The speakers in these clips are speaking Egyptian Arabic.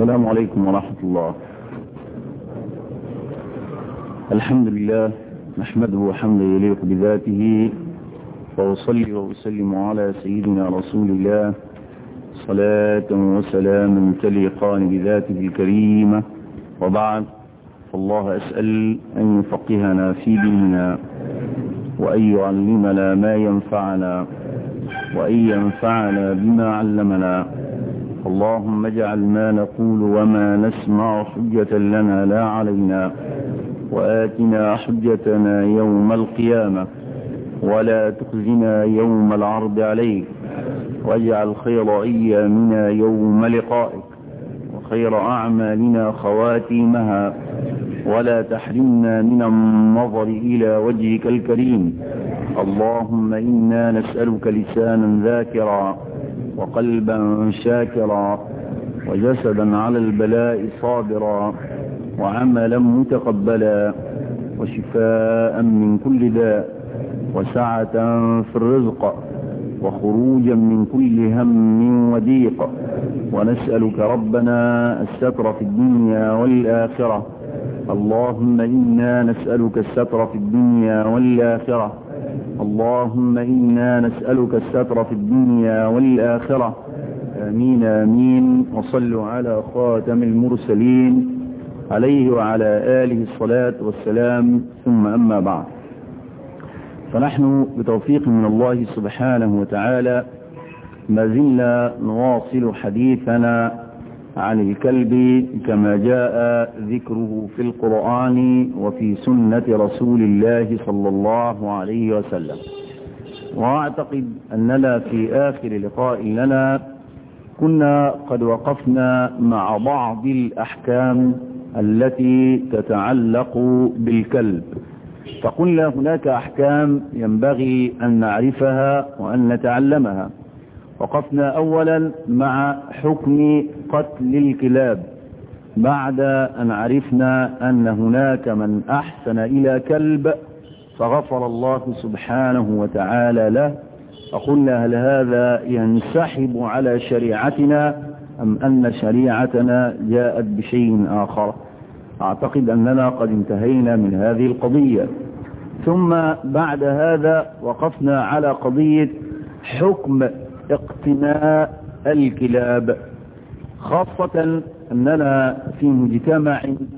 السلام عليكم ورحمة الله الحمد لله نحمده حمدا يليق بذاته وأصلي وأسلم على سيدنا رسول الله صلاة وسلاما تليقان بذاته الكريمة وبعد فالله أسأل أن يفقهنا في ديننا وأن يعلمنا ما ينفعنا وأن ينفعنا بما علمنا اللهم اجعل ما نقول وما نسمع حجة لنا لا علينا وآتنا حجتنا يوم القيامة ولا تخزنا يوم العرض عليك واجعل خير أيامنا يوم لقائك وخير أعمالنا خواتيمها ولا تحرمنا من النظر إلى وجهك الكريم اللهم إنا نسألك لسانا ذاكرا وقلبا شاكرا وجسدا على البلاء صابرا وعملا متقبلا وشفاء من كل داء وسعة في الرزق وخروجا من كل هم وضيق ونسألك ربنا الستر في الدنيا والآخرة اللهم إنا نسألك الستر في الدنيا والآخرة اللهم إنا نسألك الستر في الدنيا والآخرة آمين آمين وصلوا على خاتم المرسلين عليه وعلى آله الصلاة والسلام ثم أما بعد فنحن بتوفيق من الله سبحانه وتعالى ما زلنا نواصل حديثنا عن الكلب كما جاء ذكره في القرآن وفي سنة رسول الله صلى الله عليه وسلم وأعتقد أننا في آخر لقاء لنا كنا قد وقفنا مع بعض الأحكام التي تتعلق بالكلب فقلنا هناك أحكام ينبغي أن نعرفها وأن نتعلمها وقفنا أولا مع حكم قتل الكلاب بعد أن عرفنا أن هناك من أحسن إلى كلب فغفر الله سبحانه وتعالى له فقلنا هل هذا ينسحب على شريعتنا أم أن شريعتنا جاءت بشيء آخر أعتقد أننا قد انتهينا من هذه القضية ثم بعد هذا وقفنا على قضية حكم اقتناء الكلاب خاصة أننا في مجتمع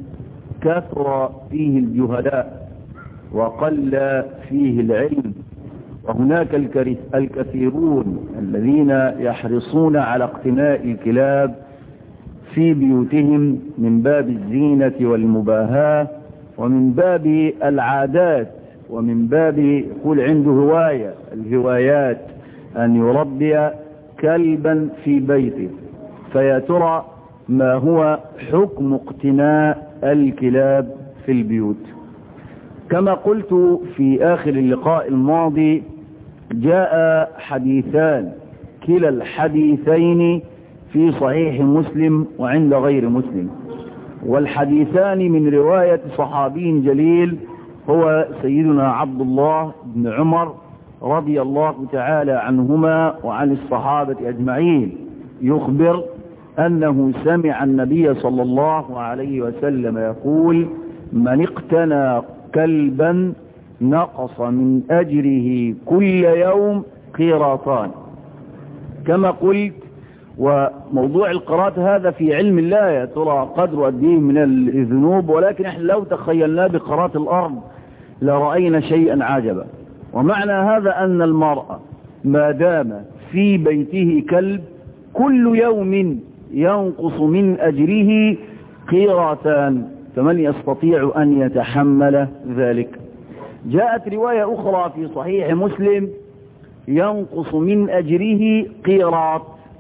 كثر فيه الجهلاء وقل فيه العلم وهناك الكثيرون الذين يحرصون على اقتناء الكلاب في بيوتهم من باب الزينة والمباهاة ومن باب العادات ومن باب يقول عنده هواية الهوايات أن يربي كلبا في بيته فيا ترى ما هو حكم اقتناء الكلاب في البيوت كما قلت في آخر اللقاء الماضي جاء حديثان كلا الحديثين في صحيح مسلم وعند غير مسلم والحديثان من رواية صحابي جليل هو سيدنا عبد الله بن عمر رضي الله تعالى عنهما وعن الصحابة أجمعين يخبر أنه سمع النبي صلى الله عليه وسلم يقول من اقتنى كلبا نقص من أجره كل يوم قيراطان كما قلت وموضوع القراءات هذا في علم الله يا ترى قدر قد ايه من الذنوب ولكن احنا لو تخيلناه بقراءة الأرض لرأينا شيئا عجبا ومعنى هذا أن المرأة ما دام في بيته كلب كل يوم ينقص من أجره قيراتان فمن يستطيع أن يتحمل ذلك جاءت رواية أخرى في صحيح مسلم ينقص من أجره قيرات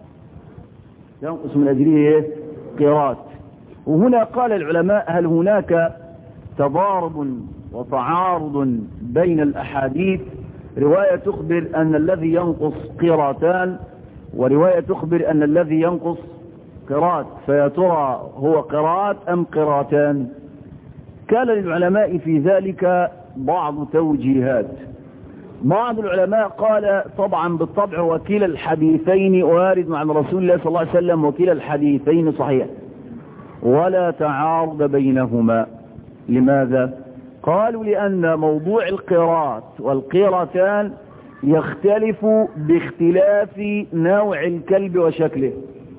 ينقص من أجره قيرات وهنا قال العلماء هل هناك تضارب وتعارض بين الأحاديث رواية تخبر أن الذي ينقص قيراتان ورواية تخبر أن الذي ينقص قرات فيا ترى هو قرات أم قراتان كان للعلماء في ذلك بعض توجيهات بعض العلماء قال طبعا بالطبع وكلا الحديثين وارد عن رسول الله صلى الله عليه وسلم وكلا الحديثين صحيح ولا تعارض بينهما لماذا قالوا لأن موضوع القراءات والقيرتان يختلف باختلاف نوع الكلب وشكله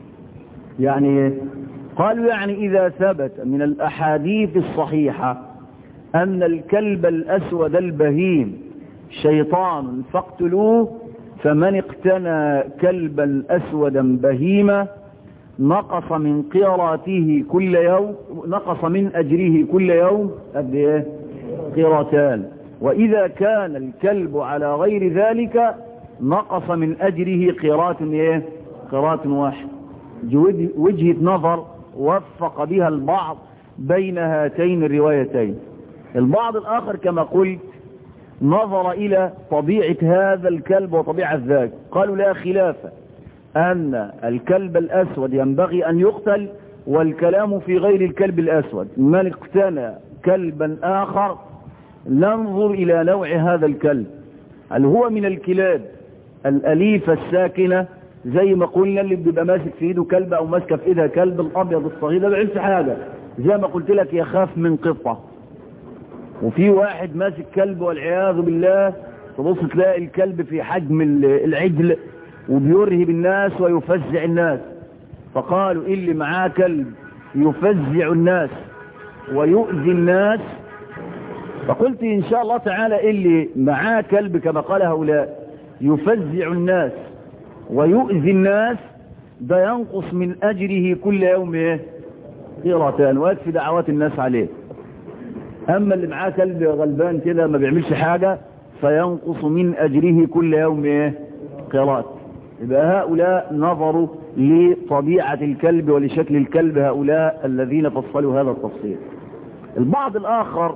يعني قالوا يعني إذا ثبت من الأحاديث الصحيحة أن الكلب الأسود البهيم شيطان فاقتلوه فمن اقتنى كلبا أسودا بهيما نقص من قيراته كل يوم نقص من أجره كل يوم قد ايه قيرتان وإذا كان الكلب على غير ذلك نقص من أجره قيرات ايه قيرات واحد وجهة نظر وفق بها البعض بين هاتين الروايتين البعض الآخر كما قلت نظر إلى طبيعة هذا الكلب وطبيعة ذاك قالوا لا خلاف أن الكلب الأسود ينبغي أن يقتل والكلام في غير الكلب الأسود من اقتنى كلبا آخر ننظر إلى نوع هذا الكلب هل هو من الكلاب الأليفة الساكنة زي ما قلنا اللي بيبقى ماسك في ايده كلب او ماسكه في ايدها كلب الابيض الصغير ده بعملش حاجه زي ما قلت لك يخاف من قطه وفي واحد ماسك كلب والعياذ بالله تبص تلاقي الكلب في حجم العجل وبيرهب الناس ويفزع الناس فقالوا اللي معاه كلب يفزع الناس ويؤذي الناس فقلت ان شاء الله تعالى اللي معاه كلب كما قال هؤلاء يفزع الناس ويؤذي الناس ده ينقص من أجره كل يوم ايه قيرتان ويكفي دعوات الناس عليه أما اللي معاه كلب غلبان كده ما بيعملش حاجة فينقص من أجره كل يوم ايه قيرات يبقى هؤلاء نظروا لطبيعة الكلب ولشكل الكلب هؤلاء الذين فصلوا هذا التفصيل البعض الآخر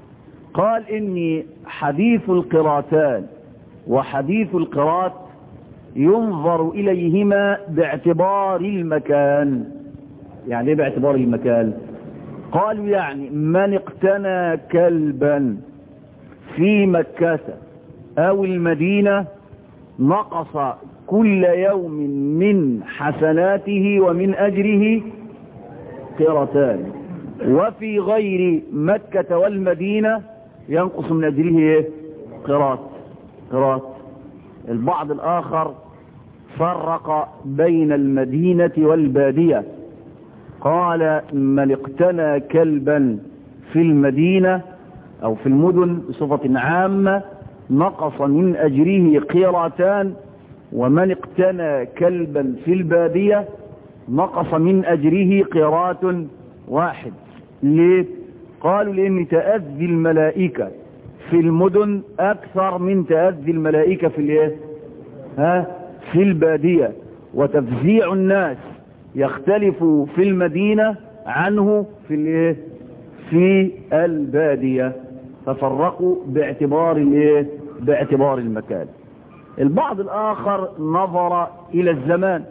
قال إني حديث القراتان وحديث القرات ينظر إليهما باعتبار المكان يعني ايه باعتبار المكان قالوا يعني من اقتنى كلبا في مكة أو المدينة نقص كل يوم من حسناته ومن أجره قرتان وفي غير مكة والمدينة ينقص من أجره ايه قرات قرات البعض الآخر فرق بين المدينة والبادية قال من اقتنى كلبا في المدينة أو في المدن بصفة عامة نقص من أجره قيرتان ومن اقتنى كلبا في البادية نقص من أجره قيرات واحد ليه؟ قالوا لأن تأذي الملائكة في المدن أكثر من تأذي الملائكة في الايه ها في البادية وتفزيع الناس يختلف في المدينة عنه في الايه في البادية ففرقوا باعتبار الايه باعتبار المكان البعض الآخر نظر إلى الزمان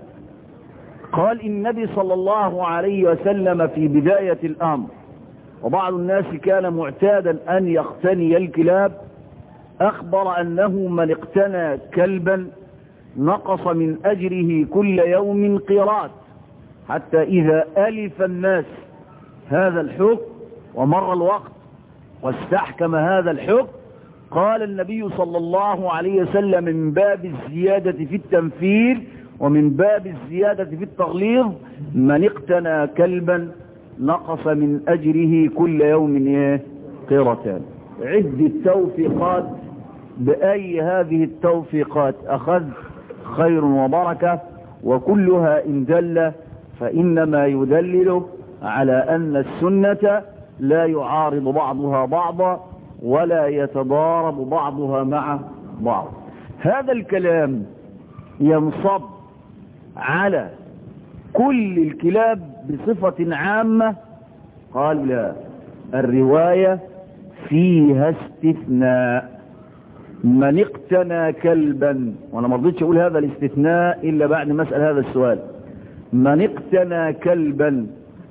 قال النبي صلى الله عليه وسلم في بداية الأمر وبعض الناس كان معتادا أن يقتني الكلاب أخبر أنه من اقتنى كلبا نقص من أجره كل يوم قيرات حتى إذا ألف الناس هذا الحكم ومر الوقت واستحكم هذا الحكم قال النبي صلى الله عليه وسلم من باب الزيادة في التنفير ومن باب الزيادة في التغليظ من اقتنى كلبا نقص من أجره كل يوم قيرتان عد التوفيقات بأي هذه التوفيقات أخذ خير وبركة وكلها إن دل فإنما يدلل على أن السنة لا يعارض بعضها بعضا ولا يتضارب بعضها مع بعض هذا الكلام ينصب على كل الكلاب بصفة عامة قال لا الرواية فيها استثناء من اقتنى كلبا وانا ما رضيتش اقول هذا الاستثناء الا بعد ما اسال هذا السؤال من اقتنى كلبا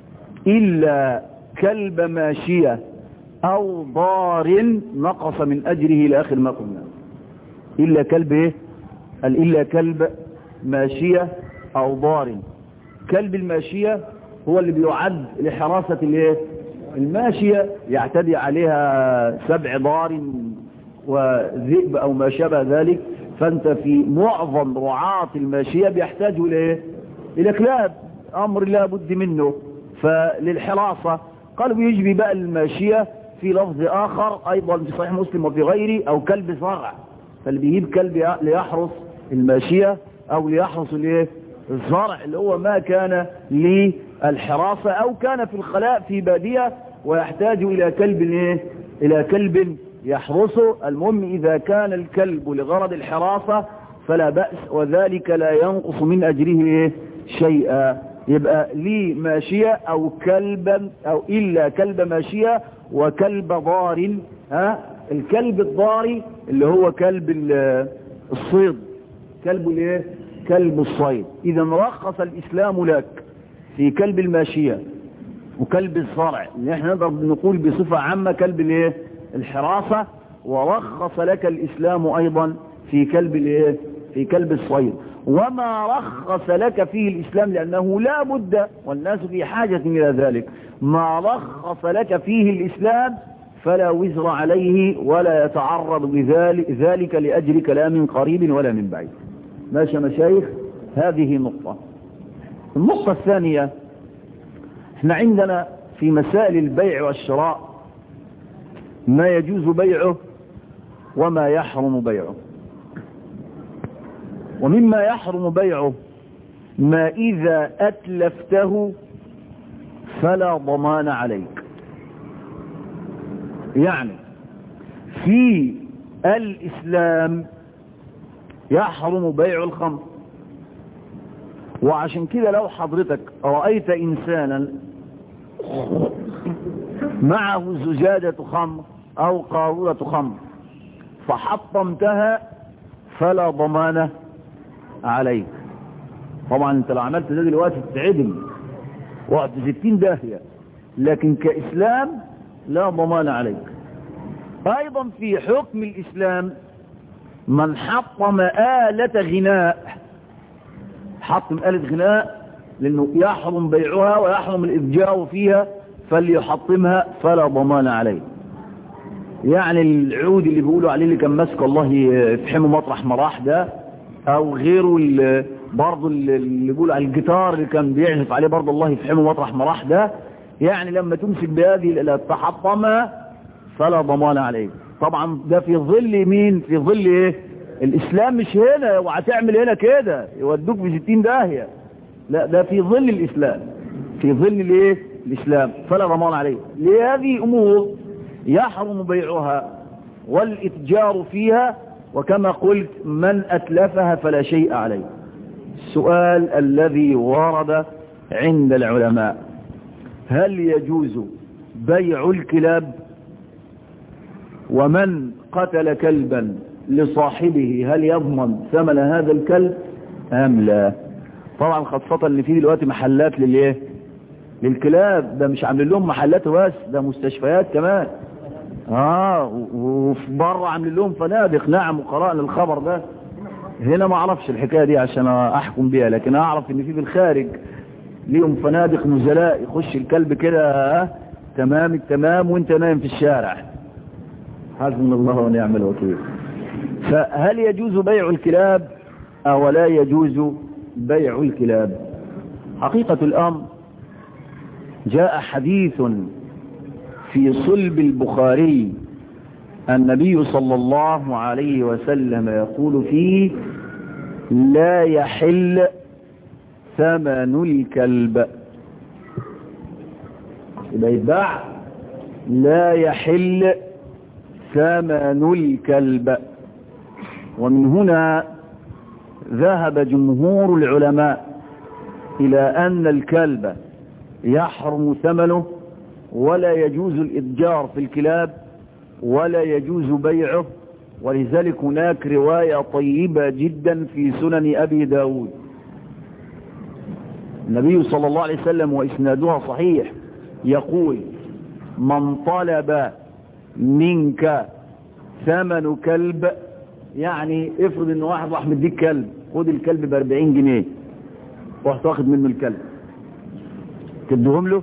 الا كلب ماشية او ضار نقص من اجره الى اخر ما قلنا الا كلب ايه قال الا كلب ماشية او ضار كلب الماشية هو اللي بيعد لحراسة الايه الماشية يعتدي عليها سبع ضار وذئب او ما شابه ذلك فانت في معظم رعاة الماشية بيحتاجوا لايه الى كلاب امر لا بد منه فللحراسة قالوا بيجبي بقى الماشية في لفظ اخر ايضا في صحيح مسلم وفي غيره او كلب صرع فاللي بيجيب كلب ليحرس الماشية او ليحرس الايه الزرع اللي هو ما كان للحراسة او كان في الخلاء في بادية ويحتاج الى كلب ايه الى كلب يحرسه المهم اذا كان الكلب لغرض الحراسة فلا بأس وذلك لا ينقص من اجره ايه شيئا يبقى لي ماشية او كلبا او الا كلب ماشية وكلب ضار ها الكلب الضاري اللي هو كلب الصيد كلب الايه كلب الصيد اذا رخص الاسلام لك في كلب الماشية وكلب الصرع اللي احنا نقدر نقول بصفة عامة كلب الايه الحراسة ورخص لك الاسلام ايضا في كلب الايه في كلب الصيد وما رخص لك فيه الاسلام لانه لا بد والناس في حاجة الى ذلك ما رخص لك فيه الاسلام فلا وزر عليه ولا يتعرض بذلك ذلك لأجل لا من قريب ولا من بعيد ماشي مشايخ هذه نقطة النقطة الثانية احنا عندنا في مسائل البيع والشراء ما يجوز بيعه وما يحرم بيعه ومما يحرم بيعه ما إذا أتلفته فلا ضمان عليك يعني في الإسلام يحرم بيع الخمر وعشان كده لو حضرتك رأيت إنسانا معه زجاجة خمر أو قارورة خمر فحطمتها فلا ضمان عليك طبعا انت لو عملت ده دلوقتي تتعدم وقت ستين داهية لكن كإسلام لا ضمان عليك ايضا في حكم الاسلام من حطم آلة غناء حطم آلة غناء لانه يحرم بيعها ويحرم الاتجار فيها فليحطمها فلا ضمان عليه يعني العود اللي بيقولوا عليه اللي كان ماسك الله يفحمه مطرح مراح ده او غيره اللي برضه اللي بيقولوا على الجيتار اللي كان بيعزف عليه برضه الله يفحمه مطرح مراح ده يعني لما تمسك بهذه الآلات تحطمها فلا ضمان عليك طبعا ده في ظل مين في ظل ايه الاسلام مش هنا وهتعمل هنا كده يودوك في ستين داهية لا ده في ظل الاسلام في ظل الايه الاسلام فلا ضمان عليه لهذه امور يحرم بيعها والاتجار فيها وكما قلت من اتلفها فلا شيء عليه السؤال الذي ورد عند العلماء هل يجوز بيع الكلاب ومن قتل كلبا لصاحبه هل يضمن ثمن هذا الكلب ام لا طبعا خاصة ان في دلوقتي محلات للايه للكلاب ده مش عاملين لهم محلات بس ده مستشفيات كمان اه وفي بره عاملين لهم فنادق نعم وقرأنا الخبر ده هنا ما اعرفش الحكاية دي عشان احكم بيها لكن اعرف ان في بالخارج ليهم فنادق نزلاء يخش الكلب كده آه تمام التمام وانت نايم في الشارع حسبنا الله ونعم الوكيل فهل يجوز بيع الكلاب او لا يجوز بيع الكلاب حقيقة الامر جاء حديث في صلب البخاري النبي صلى الله عليه وسلم يقول فيه لا يحل ثمن الكلب يبقى يتباع لا يحل ثمن الكلب ومن هنا ذهب جمهور العلماء إلى أن الكلب يحرم ثمنه ولا يجوز الإتجار في الكلاب ولا يجوز بيعه ولذلك هناك رواية طيبة جدا في سنن أبي داود النبي صلى الله عليه وسلم وإسنادها صحيح يقول من طلب منك ثمن كلب يعني افرض ان واحد راح مديك كلب خد الكلب ب 40 جنيه رحت واخد منه الكلب تديهم له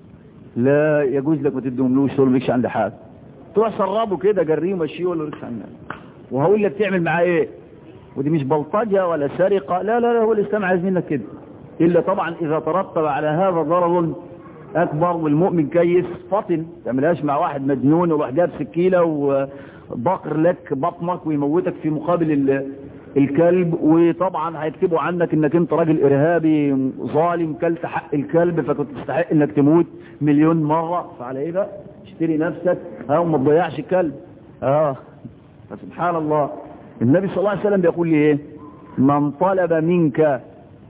لا يجوز لك ما تديهملوش تقول مالكش عند حاجه تروح سربه كده جريه ومشيه ولا مالكش عند وهقول لك تعمل معاه ايه ودي مش بلطجه ولا سرقه لا لا لا هو الاسلام عايز منك كده الا طبعا اذا ترتب على هذا ضرر اكبر والمؤمن كيس فطن تعملهاش مع واحد مجنون وراح جاب سكينه وبقر لك بطنك ويموتك في مقابل الكلب وطبعا هيكتبوا عنك انك انت راجل ارهابي ظالم كلت حق الكلب فكنت تستحق انك تموت مليون مرة فعلى ايه بقى اشتري نفسك ها وما تضيعش الكلب اه فسبحان الله النبي صلى الله عليه وسلم بيقول لي ايه من طلب منك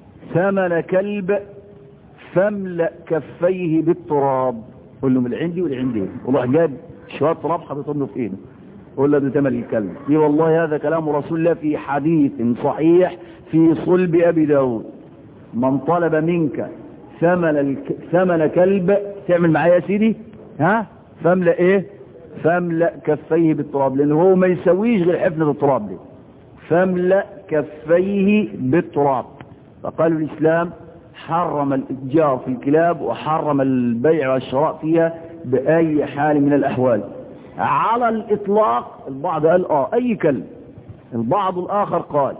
ثمن كلب فاملأ كفيه بالتراب قول له من عندي والعندي وروح جاب شوية تراب حاططهم في ايده قول له ده ثمن الكلب اي والله هذا كلام رسول الله في حديث صحيح في صلب ابي داود من طلب منك ثمن الك... ثمن كلب تعمل معايا يا سيدي ها فاملأ ايه فاملأ كفيه بالتراب لانه هو ما يسويش غير حفنة التراب دي فاملأ كفيه بالتراب فقالوا الاسلام حرم الاتجار في الكلاب وحرم البيع والشراء فيها باي حال من الاحوال على الاطلاق البعض قال اه اي كلب البعض الاخر قال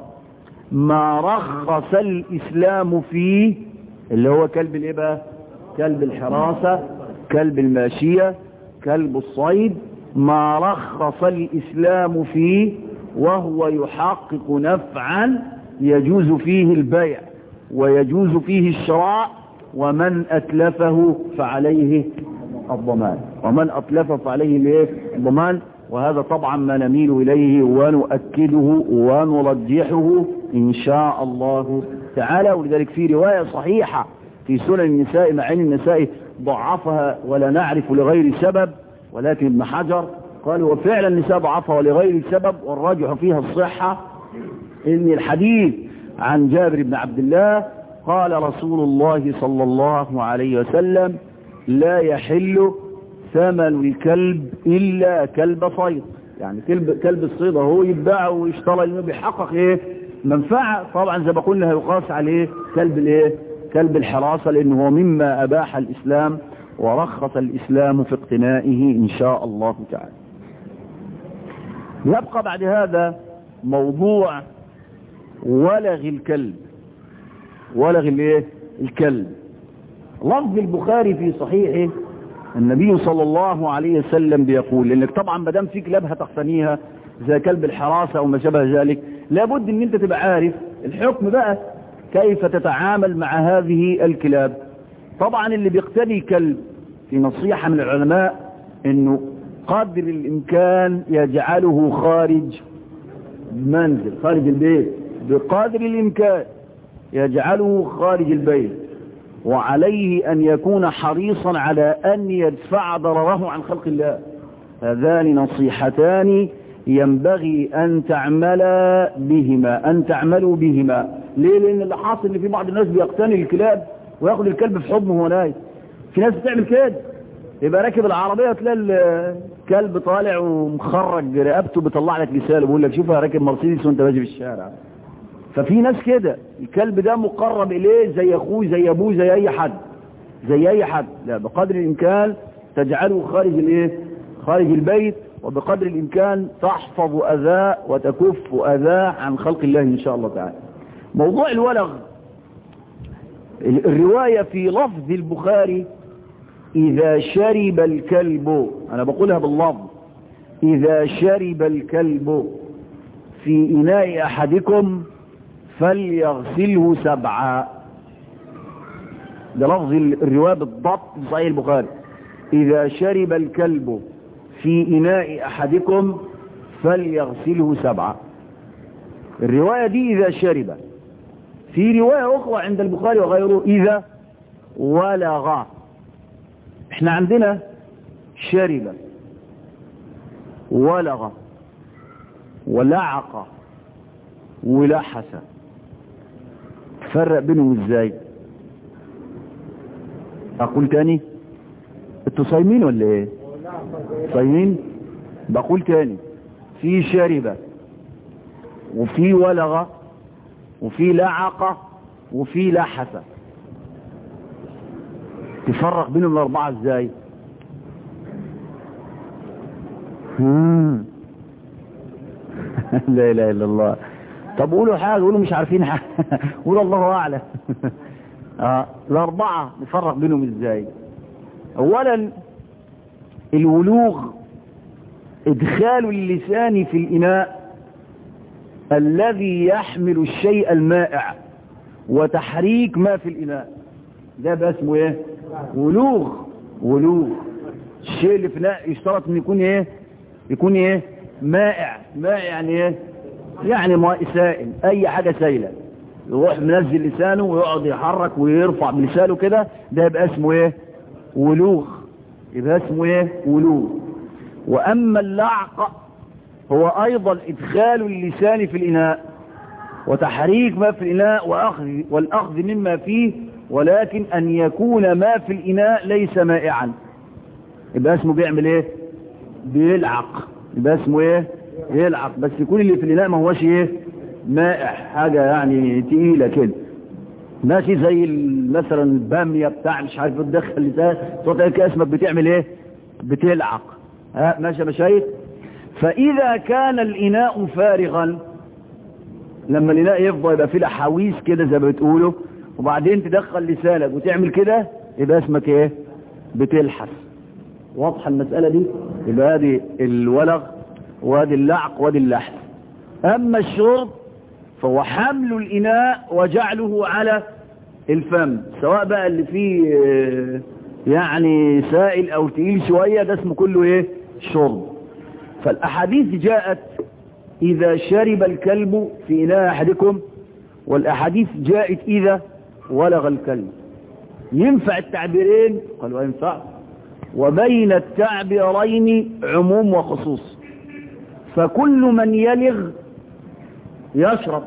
ما رخص الاسلام فيه اللي هو كلب الايه بقى كلب الحراسة كلب الماشية كلب الصيد ما رخص الاسلام فيه وهو يحقق نفعا يجوز فيه البيع ويجوز فيه الشراء ومن اتلفه فعليه الضمان ومن أطلف فعليه الضمان وهذا طبعا ما نميل إليه ونؤكده ونرجحه إن شاء الله تعالى ولذلك في رواية صحيحة في سنن النساء مع أن النساء ضعفها ولا نعرف لغير سبب ولكن ابن حجر قال وفعلا النساء ضعفها ولغير سبب والراجح فيها الصحة إن الحديث عن جابر بن عبد الله قال رسول الله صلى الله عليه وسلم لا يحل ثمن الكلب إلا كلب صيد يعني كلب, كلب الصيد هو يتباع ويشترى لأنه بيحقق إيه منفعة طبعا زي ما قلنا هيقاس عليه كلب الإيه كلب الحراسة لأنه هو مما أباح الإسلام ورخص الإسلام في اقتنائه إن شاء الله تعالى يبقى بعد هذا موضوع ولغ الكلب ولغ الايه الكلب لفظ البخاري في صحيحه النبي صلى الله عليه وسلم بيقول لانك طبعا ما دام في كلاب هتقتنيها زي كلب الحراسه او ما شابه ذلك لابد ان انت تبقى عارف الحكم بقى كيف تتعامل مع هذه الكلاب طبعا اللي بيقتني كلب في نصيحه من العلماء انه قدر الامكان يجعله خارج المنزل خارج البيت بقدر الامكان يجعله خارج البيت وعليه أن يكون حريصا على أن يدفع ضرره عن خلق الله هذان نصيحتان ينبغي أن تعمل بهما أن تعملوا بهما ليه لأن اللي حاصل ان في بعض الناس بيقتني الكلاب وياخد الكلب في حضنه وهو نايم في ناس بتعمل كده يبقى راكب العربية تلاقي الكلب طالع ومخرج رقبته بيطلع لك لسانه بيقول لك شوفها راكب مرسيدس وانت ماشي في الشارع ففي ناس كده الكلب ده مقرب اليه زي اخوه زي ابوه زي اي حد زي اي حد لا بقدر الامكان تجعله خارج الايه خارج البيت وبقدر الامكان تحفظ اذاه وتكف اذاه عن خلق الله ان شاء الله تعالى موضوع الولغ الرواية في لفظ البخاري إذا شرب الكلب أنا بقولها باللفظ إذا شرب الكلب في إناء أحدكم فليغسله سبعا ده لفظ الرواية بالضبط في صحيح البخاري إذا شرب الكلب في إناء أحدكم فليغسله سبعا الرواية دي إذا شرب في رواية أخرى عند البخاري وغيره إذا ولغ احنا عندنا شرب ولغ ولعق ولحس فرق بينهم ازاي اقول تاني انتوا صايمين ولا ايه صايمين بقول تاني في شرب وفي ولغ وفي لعق وفي لحس تفرق بينهم الاربعة ازاي مم. لا اله الا الله طب قولوا حاجة قولوا مش عارفين حاجة قولوا الله اعلم اه الاربعة نفرق بينهم ازاي اولا الولوغ ادخال اللسان في الاناء الذي يحمل الشيء المائع وتحريك ما في الاناء ده بقى اسمه ايه ولوغ ولوغ الشيء اللي في الاناء يشترط ان يكون ايه يكون ايه مائع مائع يعني ايه يعني ماء سائل اي حاجة سائلة يروح منزل لسانه ويقعد يحرك ويرفع بلسانه كده ده يبقى اسمه ايه ولوغ يبقى اسمه ايه ولوغ واما اللعق هو ايضا ادخال اللسان في الاناء وتحريك ما في الاناء واخذ والاخذ مما فيه ولكن ان يكون ما في الاناء ليس مائعا يبقى اسمه بيعمل ايه بيلعق يبقى اسمه ايه يلعق بس يكون اللي في الاناء ما هوش ايه مائع حاجة يعني تقيلة كده ماشي زي مثلا البامية بتاع مش عارف تدخل لسان تقول كده اسمك بتعمل ايه بتلعق ها ماشي يا مشايخ فاذا كان الاناء فارغا لما الاناء يفضل يبقى فيه لحاويس كده زي ما بتقولوا وبعدين تدخل لسانك وتعمل كده يبقى اسمك ايه بتلحس واضحه المسألة دي يبقى ادي الولغ وادي اللعق وادي اللحس اما الشرب فهو حمل الاناء وجعله على الفم سواء بقى اللي فيه يعني سائل او تقيل شوية ده اسمه كله ايه شرب فالاحاديث جاءت اذا شرب الكلب في اناء احدكم والاحاديث جاءت اذا ولغ الكلب ينفع التعبيرين قالوا ينفع وبين التعبيرين عموم وخصوص فكل من يلغ يشرب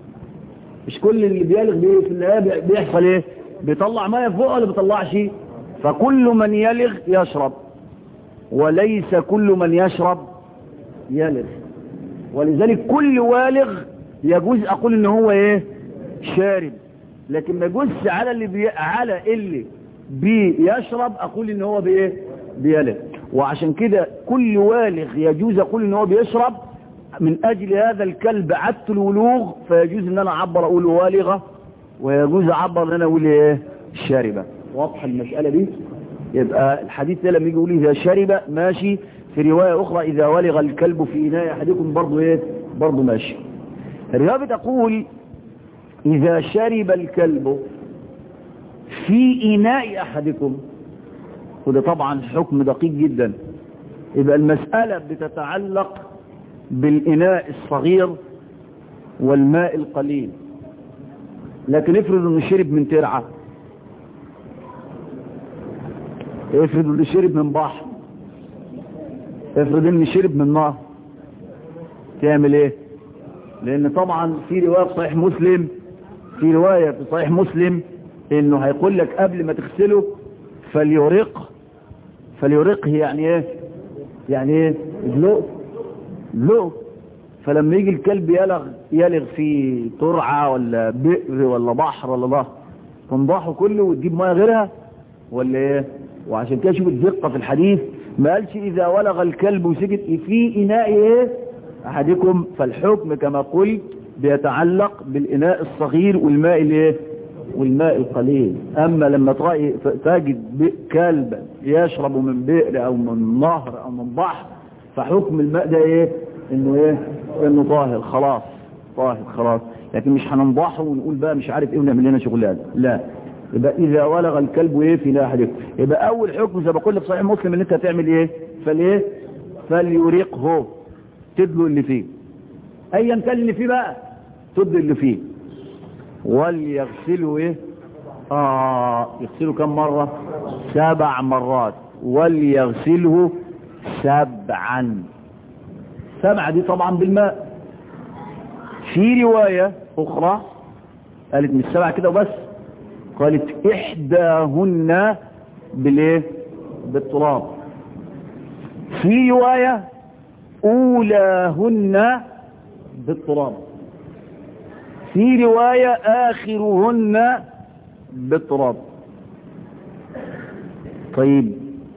مش كل اللي بيلغ بيه في النهايه بيحصل ايه بيطلع ميه فوق ولا بيطلعش فكل من يلغ يشرب وليس كل من يشرب يلغ ولذلك كل والغ يجوز اقول ان هو ايه شارب لكن ما يجوزش على اللي بي... على اللي بيشرب اقول ان هو بايه بيلغ وعشان كده كل والغ يجوز اقول ان هو بيشرب من اجل هذا الكلب عدت الولوغ فيجوز ان انا اعبر اقول والغة ويجوز اعبر ان انا اقول ايه شاربة واضحة المسألة دي يبقى الحديث ده لما يجي يقول اذا شرب ماشي في رواية اخرى اذا ولغ الكلب في اناء احدكم برضه ايه برضه ماشي الرواية بتقول اذا شرب الكلب في اناء احدكم وده طبعا حكم دقيق جدا يبقى المسألة بتتعلق بالإناء الصغير والماء القليل لكن افرض انه شرب من ترعة افرض انه شرب من بحر افرض انه شرب من نهر تعمل ايه لان طبعا في رواية في صحيح مسلم في رواية في صحيح مسلم انه هيقول لك قبل ما تغسله فليرق فليرقه يعني ايه يعني ايه ادلقه له فلما يجي الكلب يلغ يلغ في ترعة ولا بئر ولا بحر ولا ظهر تنضحه كله وتجيب ميه غيرها ولا ايه وعشان كده شوف الدقة في الحديث ما قالش اذا ولغ الكلب وسكت في اناء ايه احدكم فالحكم كما قلت بيتعلق بالاناء الصغير والماء الايه والماء القليل اما لما تجد كلبا يشرب من بئر او من نهر او من بحر فحكم الماء ده ايه انه ايه انه طاهر خلاص طاهر خلاص لكن مش هننضحه ونقول بقى مش عارف ايه ونعمل لنا شغلانه لا يبقى اذا ولغ الكلب ايه في ناحيته يبقى اول حكم زي ما بقول لك صحيح مسلم ان انت هتعمل ايه فالايه فليريقه تدلو اللي فيه ايا كان اللي فيه بقى تدلو اللي فيه وليغسله ايه اه يغسله كم مرة سبع مرات وليغسله سبعا سبعة دي طبعا بالماء في رواية اخرى قالت مش سبعة كده وبس قالت احداهن بالايه بالتراب في رواية اولاهن بالتراب في رواية اخرهن بالتراب طيب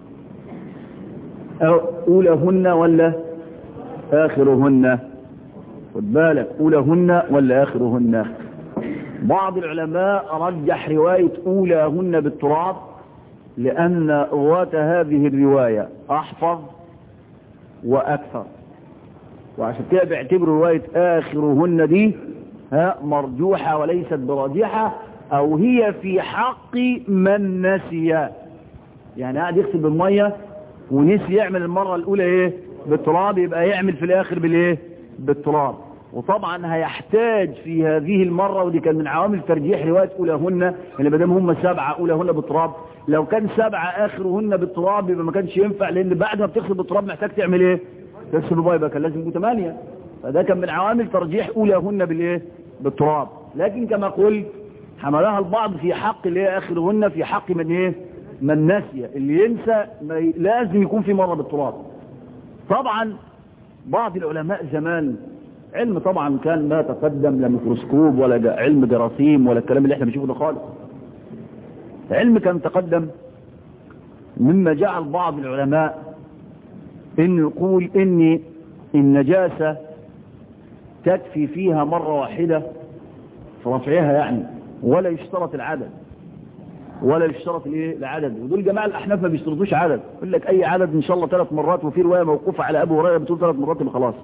أولهن ولا آخرهن خد بالك أولهن ولا آخرهن بعض العلماء رجح رواية أولهن بالتراب لأن رواة هذه الرواية أحفظ وأكثر وعشان كده بيعتبروا رواية آخرهن دي ها مرجوحة وليست براجحة أو هي في حق من نسي يعني قاعد يغسل بالمية ونسي يعمل المرة الأولى إيه بالتراب يبقى يعمل في الآخر بالإيه بالتراب وطبعا هيحتاج في هذه المرة ودي كان من عوامل ترجيح رواية أولهن اللي بدام هم سبعة أولهن بالتراب لو كان سبعة آخرهن بالتراب يبقى ما كانش ينفع لأن بعد ما بتغسل بالتراب محتاج تعمل إيه تغسل بالمية يبقى كان لازم يبقوا ثمانية فده كان من عوامل ترجيح أولهن بالإيه بالتراب لكن كما قلت حملها البعض في حق اللي هي آخرهن في حق من إيه من نسي اللي ينسى لازم يكون في مرة بالتراب طبعا بعض العلماء زمان علم طبعا كان ما تقدم لا ميكروسكوب ولا علم جراثيم ولا الكلام اللي احنا بنشوفه ده خالص علم كان تقدم مما جعل بعض العلماء ان يقول ان النجاسة تكفي فيها مرة واحدة في رفعها يعني ولا يشترط العدد ولا يشترط الايه العدد ودول جماعه الاحناف ما بيشترطوش عدد يقول لك اي عدد ان شاء الله ثلاث مرات وفي روايه موقوفه على ابو هريره بتقول ثلاث مرات يبقى خلاص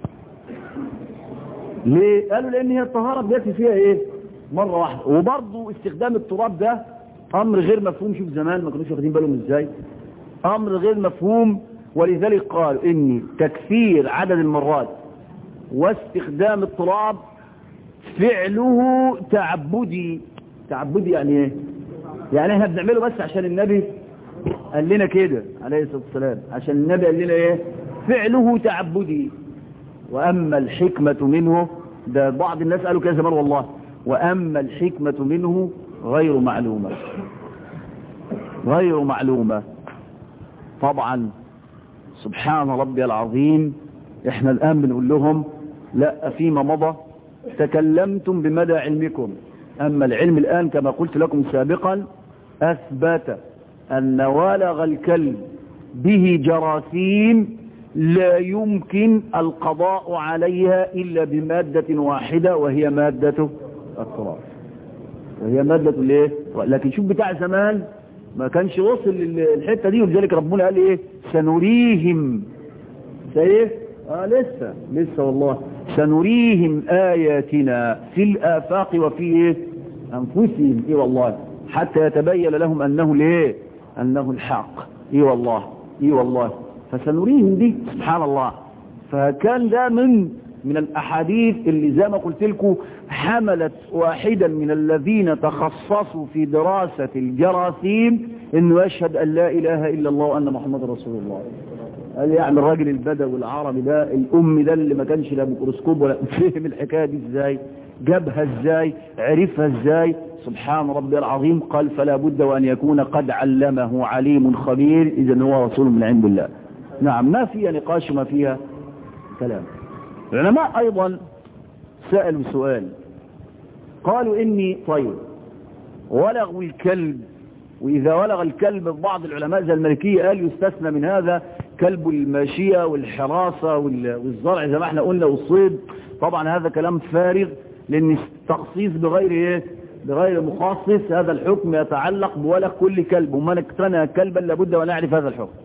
ليه قالوا لان هي الطهاره بيكفي فيها ايه مره واحده وبرضه استخدام التراب ده امر غير مفهوم شوف زمان ما كانوش واخدين بالهم ازاي امر غير مفهوم ولذلك قال ان تكثير عدد المرات واستخدام التراب فعله تعبدي تعبدي يعني ايه يعني احنا بنعمله بس عشان النبي قال لنا كده عليه الصلاة والسلام عشان النبي قال لنا ايه فعله تعبدي واما الحكمة منه ده بعض الناس قالوا كده زمان والله واما الحكمة منه غير معلومة غير معلومة طبعا سبحان ربي العظيم احنا الان بنقول لهم لا فيما مضى تكلمتم بمدى علمكم أما العلم الآن كما قلت لكم سابقا أثبت أن والغ الكلب به جراثيم لا يمكن القضاء عليها إلا بمادة واحدة وهي مادة التراب وهي مادة الايه لكن شوف بتاع زمان ما كانش وصل للحتة دي ولذلك ربنا قال ايه سنريهم سيف آه لسه لسه والله سنريهم آياتنا في الآفاق وفي إيه؟ أنفسهم إيه والله حتى يتبين لهم أنه ليه أنه الحق إيه والله إيه والله فسنريهم دي سبحان الله فكان ده من من الأحاديث اللي زي ما قلت لكم حملت واحدا من الذين تخصصوا في دراسة الجراثيم انه يشهد ان لا اله الا الله وان محمد رسول الله قال يعني الراجل البدوي العربي ده الام ده اللي ما كانش لا ميكروسكوب ولا فهم الحكايه دي ازاي جابها ازاي عرفها ازاي سبحان ربي العظيم قال فلا بد وان يكون قد علمه عليم خبير اذا هو رسول من عند الله نعم ما فيها نقاش ما فيها كلام العلماء ايضا سألوا سؤال قالوا اني طيب ولغوا الكلب وإذا ولغ الكلب بعض العلماء زي الملكية قال يستثنى من هذا كلب الماشية والحراسة والزرع زي ما احنا قلنا والصيد طبعا هذا كلام فارغ لأن التخصيص بغير ايه بغير مخصص هذا الحكم يتعلق بولغ كل كلب ومن اقتنى كلبا لابد وأن يعرف هذا الحكم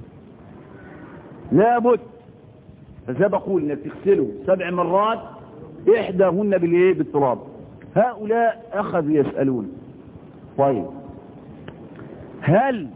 لابد فزي بقول انك تغسله سبع مرات احداهن بالايه بالتراب هؤلاء اخذوا يسألون طيب هل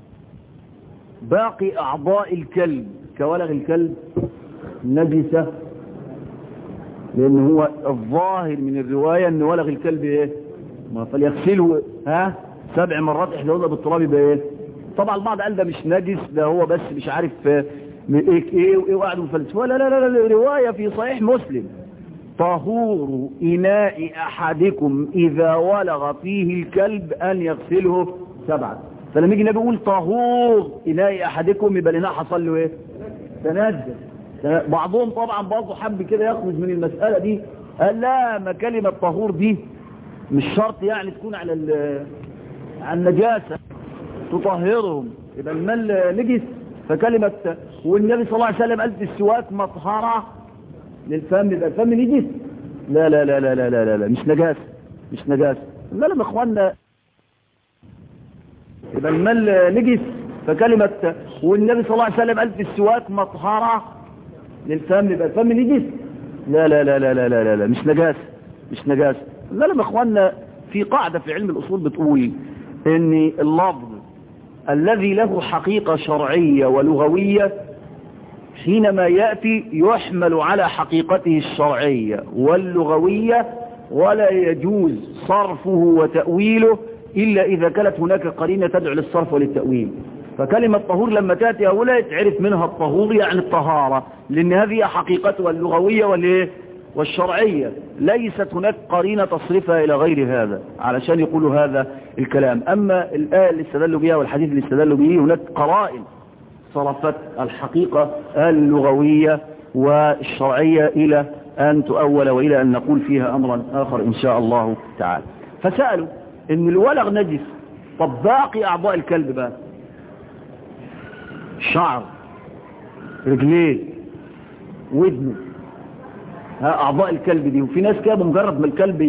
باقي أعضاء الكلب كولغ الكلب نجسة لأن هو الظاهر من الرواية أن ولغ الكلب إيه ما فليغسله ها سبع مرات إحدى بالتراب يبقى إيه طبعا البعض قال ده مش نجس ده هو بس مش عارف ايه ايه وايه وقعدوا مفلسفه لا لا لا لا رواية في صحيح مسلم طهور إناء أحدكم إذا ولغ فيه الكلب أن يغسله سبعة فلما يجي النبي يقول طهور إناء أحدكم يبقى الإناء حصل له إيه تنجس بعضهم طبعا برضه حب كده يخرج من المسألة دي قال لا ما كلمة طهور دي مش شرط يعني تكون على على النجاسة تطهرهم يبقى المال نجس فكلمة والنبي صلى الله عليه وسلم قال في السواك مطهرة للفم يبقى الفم نجس لا لا لا لا لا لا, لا, لا مش نجاسة مش نجاسة لا لا اخوانا يبقى المال نجس فكلمة والنبي صلى الله عليه وسلم قال في السواك مطهرة للفم يبقى الفم نجس لا لا لا لا لا لا لا, لا مش نجاسة مش نجاسة لا لا اخوانا في قاعدة في علم الأصول بتقول ان اللفظ الذي له حقيقة شرعية ولغوية حينما يأتي يحمل على حقيقته الشرعية واللغوية ولا يجوز صرفه وتأويله إلا إذا كانت هناك قرينة تدعو للصرف وللتأويل فكلمة طهور لما تأتي أولا تعرف منها الطهور يعني الطهارة لأن هذه حقيقتها اللغوية والإيه والشرعية ليست هناك قرينة تصرفها إلى غير هذا علشان يقولوا هذا الكلام أما الآية اللي استدلوا بها والحديث اللي استدلوا به هناك قرائن صرفت الحقيقة اللغوية والشرعية إلى أن تؤول وإلى أن نقول فيها أمرا آخر إن شاء الله تعالى فسألوا إن الولغ نجس طب باقي أعضاء الكلب بقى شعر رجليه ودنه أعضاء الكلب دي وفي ناس كده بمجرد ما الكلب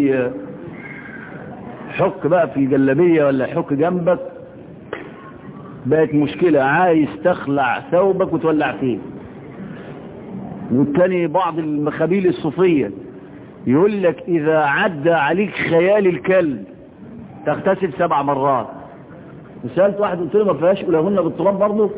يحك بقى في الجلابية ولا يحك جنبك بقت مشكلة عايز تخلع ثوبك وتولع فيه والتاني بعض المخابيل الصوفية يقول لك إذا عدى عليك خيال الكلب تغتسل سبع مرات وسألت واحد قلت له ما فيهاش أولهن بالتراب برضه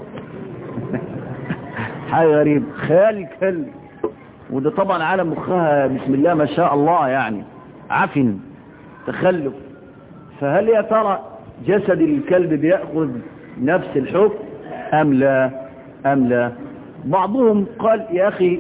حاجة غريب خيال الكلب وده طبعا عالم مخها بسم الله ما شاء الله يعني عفن تخلف فهل يا ترى جسد الكلب بيأخذ نفس الحكم أم لا أم لا بعضهم قال يا أخي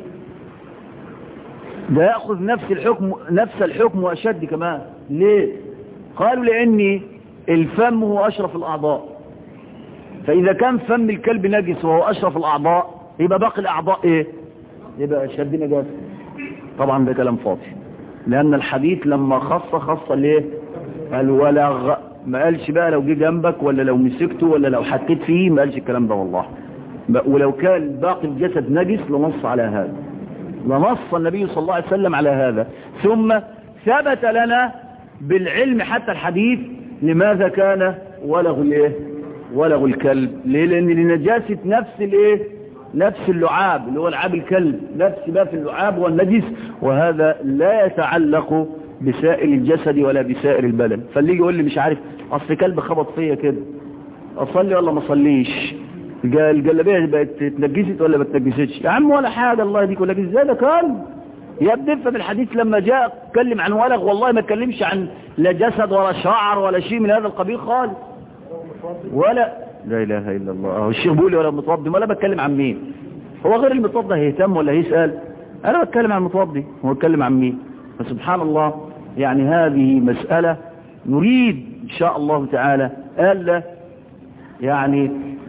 ده يأخذ نفس الحكم نفس الحكم وأشد كمان ليه قالوا لأن الفم هو أشرف الأعضاء فإذا كان فم الكلب نجس وهو أشرف الأعضاء يبقى باقي الأعضاء إيه يبقى أشد نجاسة طبعا ده كلام فاضي لأن الحديث لما خص خص ليه الولغ ما قالش بقى لو جه جنبك ولا لو مسكته ولا لو حكيت فيه ما قالش الكلام ده والله ولو كان باقي الجسد نجس لنص على هذا لنص النبي صلى الله عليه وسلم على هذا ثم ثبت لنا بالعلم حتى الحديث لماذا كان ولغ الايه ولغ الكلب ليه لان لنجاسة نفس الايه نفس اللعاب اللي هو لعاب الكلب نفس ما في اللعاب والنجس وهذا لا يتعلق بسائر الجسد ولا بسائر البدن فاللي يقول لي مش عارف اصل كلب خبط فيا كده اصلي ولا ما اصليش الجلابيه بقت اتنجست ولا ما اتنجستش يا عم ولا حاجه الله يهديك لك ازاي ده كلب يا ابني افهم الحديث لما جاء اتكلم عن ولغ والله ما اتكلمش عن لا جسد ولا شعر ولا شيء من هذا القبيل خالص ولا لا اله الا الله هو الشيخ بيقول ولا متوضي ولا بتكلم عن مين هو غير المتوضي هيهتم ولا هيسال انا بتكلم عن المتوضي هو بتكلم عن مين فسبحان الله يعني هذه مسألة نريد إن شاء الله تعالى ألا يعني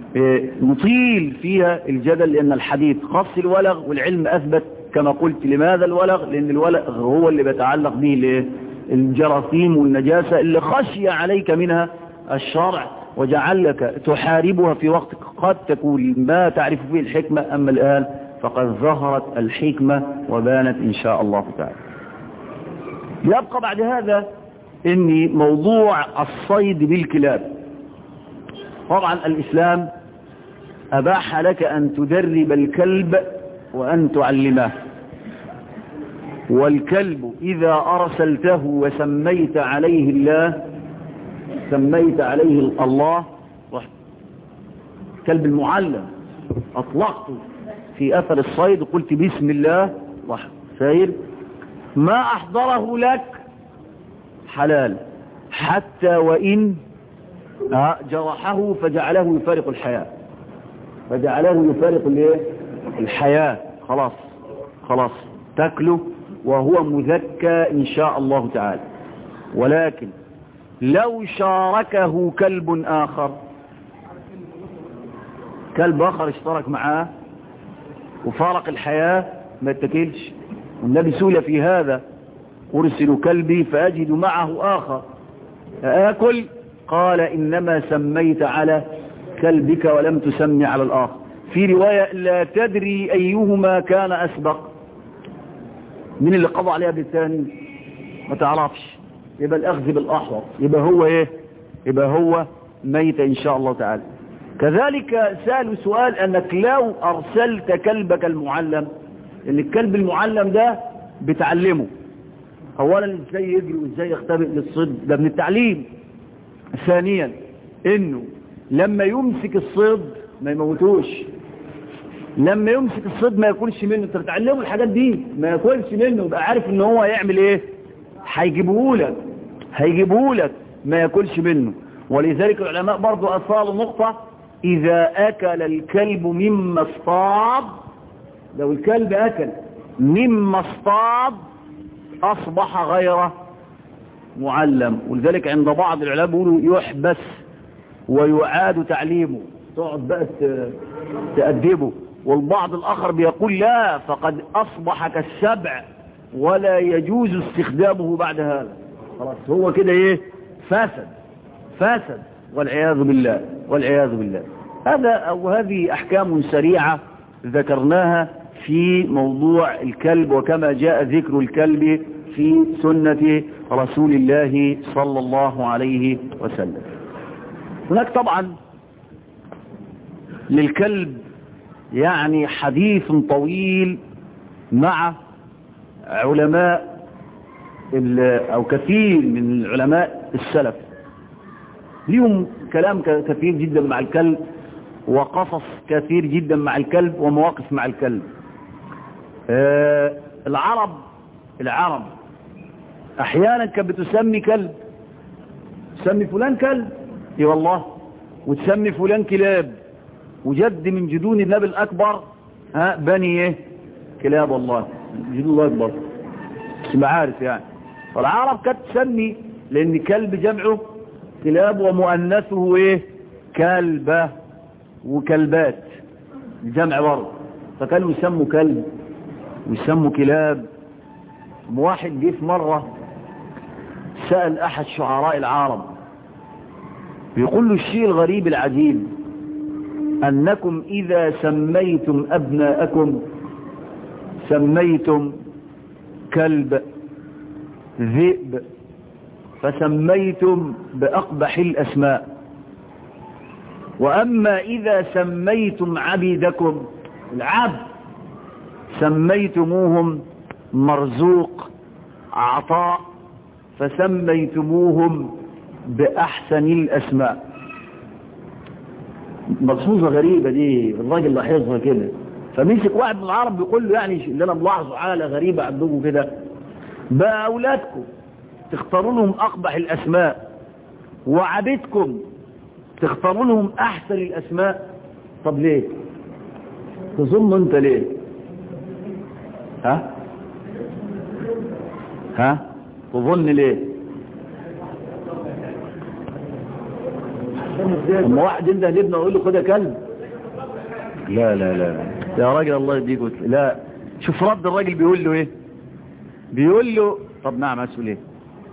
نطيل فيها الجدل لأن الحديث خاص الولغ والعلم أثبت كما قلت لماذا الولغ لأن الولغ هو اللي بيتعلق به الجراثيم والنجاسة اللي خشي عليك منها الشرع وجعلك تحاربها في وقت قد تكون ما تعرف فيه الحكمة أما الآن فقد ظهرت الحكمة وبانت إن شاء الله تعالى يبقى بعد هذا ان موضوع الصيد بالكلاب طبعا الاسلام اباح لك ان تدرب الكلب وان تعلمه والكلب اذا ارسلته وسميت عليه الله سميت عليه الله كلب المعلم اطلقته في اثر الصيد وقلت بسم الله راح ساير ما أحضره لك حلال حتى وإن جرحه فجعله يفارق الحياة فجعله يفارق الايه الحياة خلاص خلاص تاكله وهو مذكى إن شاء الله تعالى ولكن لو شاركه كلب آخر كلب آخر اشترك معاه وفارق الحياة ما يتكلش والنبي سئل في هذا أرسل كلبي فأجد معه آخر أأكل قال إنما سميت على كلبك ولم تسمي على الآخر في رواية لا تدري أيهما كان أسبق من اللي قضى عليها بالثاني ما تعرفش يبقى الأخذ بالأحوط يبقى هو إيه يبقى هو ميت إن شاء الله تعالى كذلك سألوا سؤال أنك لو أرسلت كلبك المعلم ان الكلب المعلم ده بتعلمه اولا ازاي يجري وازاي يختبئ للصيد ده من التعليم ثانيا انه لما يمسك الصيد ما يموتوش لما يمسك الصيد ما ياكلش منه انت بتعلمه الحاجات دي ما ياكلش منه يبقى عارف ان هو هيعمل ايه هيجيبه لك هيجيبه لك ما ياكلش منه ولذلك العلماء برضو اصالوا نقطة اذا اكل الكلب مما اصطاد لو الكلب اكل مما اصطاد اصبح غير معلم ولذلك عند بعض العلماء بيقولوا يحبس ويعاد تعليمه تقعد بقى تأدبه والبعض الآخر بيقول لا فقد أصبح كالسبع ولا يجوز استخدامه بعد هذا خلاص هو كده ايه فاسد فاسد والعياذ بالله والعياذ بالله هذا أو هذه أحكام سريعة ذكرناها في موضوع الكلب وكما جاء ذكر الكلب في سنة رسول الله صلى الله عليه وسلم هناك طبعا للكلب يعني حديث طويل مع علماء أو كثير من علماء السلف ليهم كلام كثير جدا مع الكلب وقصص كثير جدا مع الكلب ومواقف مع الكلب آه العرب العرب احيانا كانت بتسمي كلب تسمي فلان كلب اي والله وتسمي فلان كلاب وجد من جدون النبي الاكبر ها بني ايه كلاب والله جدود الله اكبر مش عارف يعني فالعرب كانت تسمي لان كلب جمعه كلاب ومؤنثه ايه كلبه وكلبات الجمع برضه فكانوا يسموا كلب ويسموا كلاب واحد جه في مرة سأل أحد شعراء العرب بيقول له الشيء الغريب العجيب أنكم إذا سميتم أبناءكم سميتم كلب ذئب فسميتم بأقبح الأسماء وأما إذا سميتم عبيدكم العبد سميتموهم مرزوق عطاء فسميتموهم بأحسن الأسماء ملحوظة غريبة دي الراجل لاحظها كده فمسك واحد من العرب بيقول له يعني اللي انا ملاحظه حالة غريبة عندكم كده بقى أولادكم تختاروا لهم أقبح الأسماء وعبيدكم تختاروا لهم أحسن الأسماء طب ليه تظن انت ليه ها ها تظن ليه اما واحد انت هنبنى اقول له خد يا كلب لا لا لا يا راجل الله يديك لا شوف رد الراجل بيقول له ايه بيقول له طب نعم اسئل ايه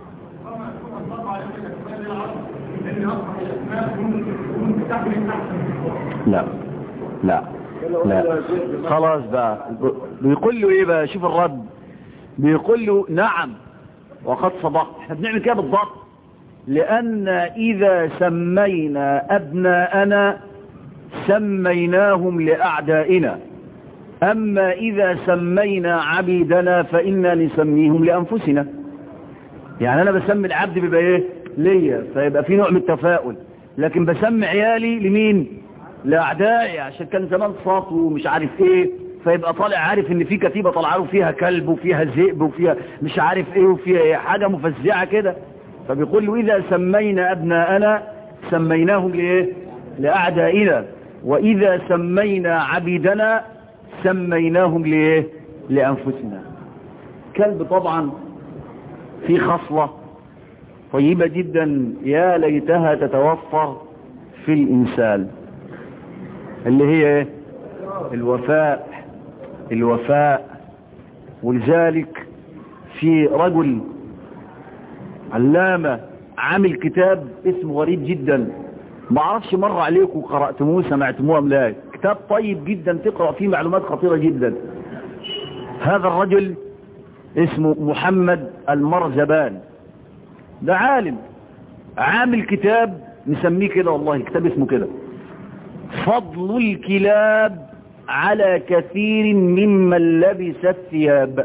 لا لا لا خلاص بقى بيقول له ايه بقى شوف الرد بيقول له نعم وقد صدقت احنا بنعمل كده بالضبط لان اذا سمينا ابناءنا سميناهم لاعدائنا اما اذا سمينا عبيدنا فانا نسميهم لانفسنا يعني انا بسمي العبد بيبقى ايه ليا فيبقى في نوع من التفاؤل لكن بسمي عيالي لمين لاعدائي عشان كان زمان سطو ومش عارف ايه فيبقى طالع عارف ان في كتيبة طالعه له فيها كلب وفيها ذئب وفيها مش عارف ايه وفيها ايه حاجة مفزعة كده فبيقول له اذا سمينا ابناءنا سميناهم لايه لاعدائنا واذا سمينا عبيدنا سميناهم لايه لانفسنا كلب طبعا في خصلة طيبة جدا يا ليتها تتوفر في الانسان اللي هي ايه الوفاء الوفاء ولذلك في رجل علامة عامل كتاب اسمه غريب جدا ما اعرفش مر عليكم وقرأتموه سمعتموه ام لا كتاب طيب جدا تقرأ فيه معلومات خطيرة جدا هذا الرجل اسمه محمد المرزبان ده عالم عامل كتاب نسميه كده والله الكتاب اسمه كده فضل الكلاب على كثير ممن لبس الثياب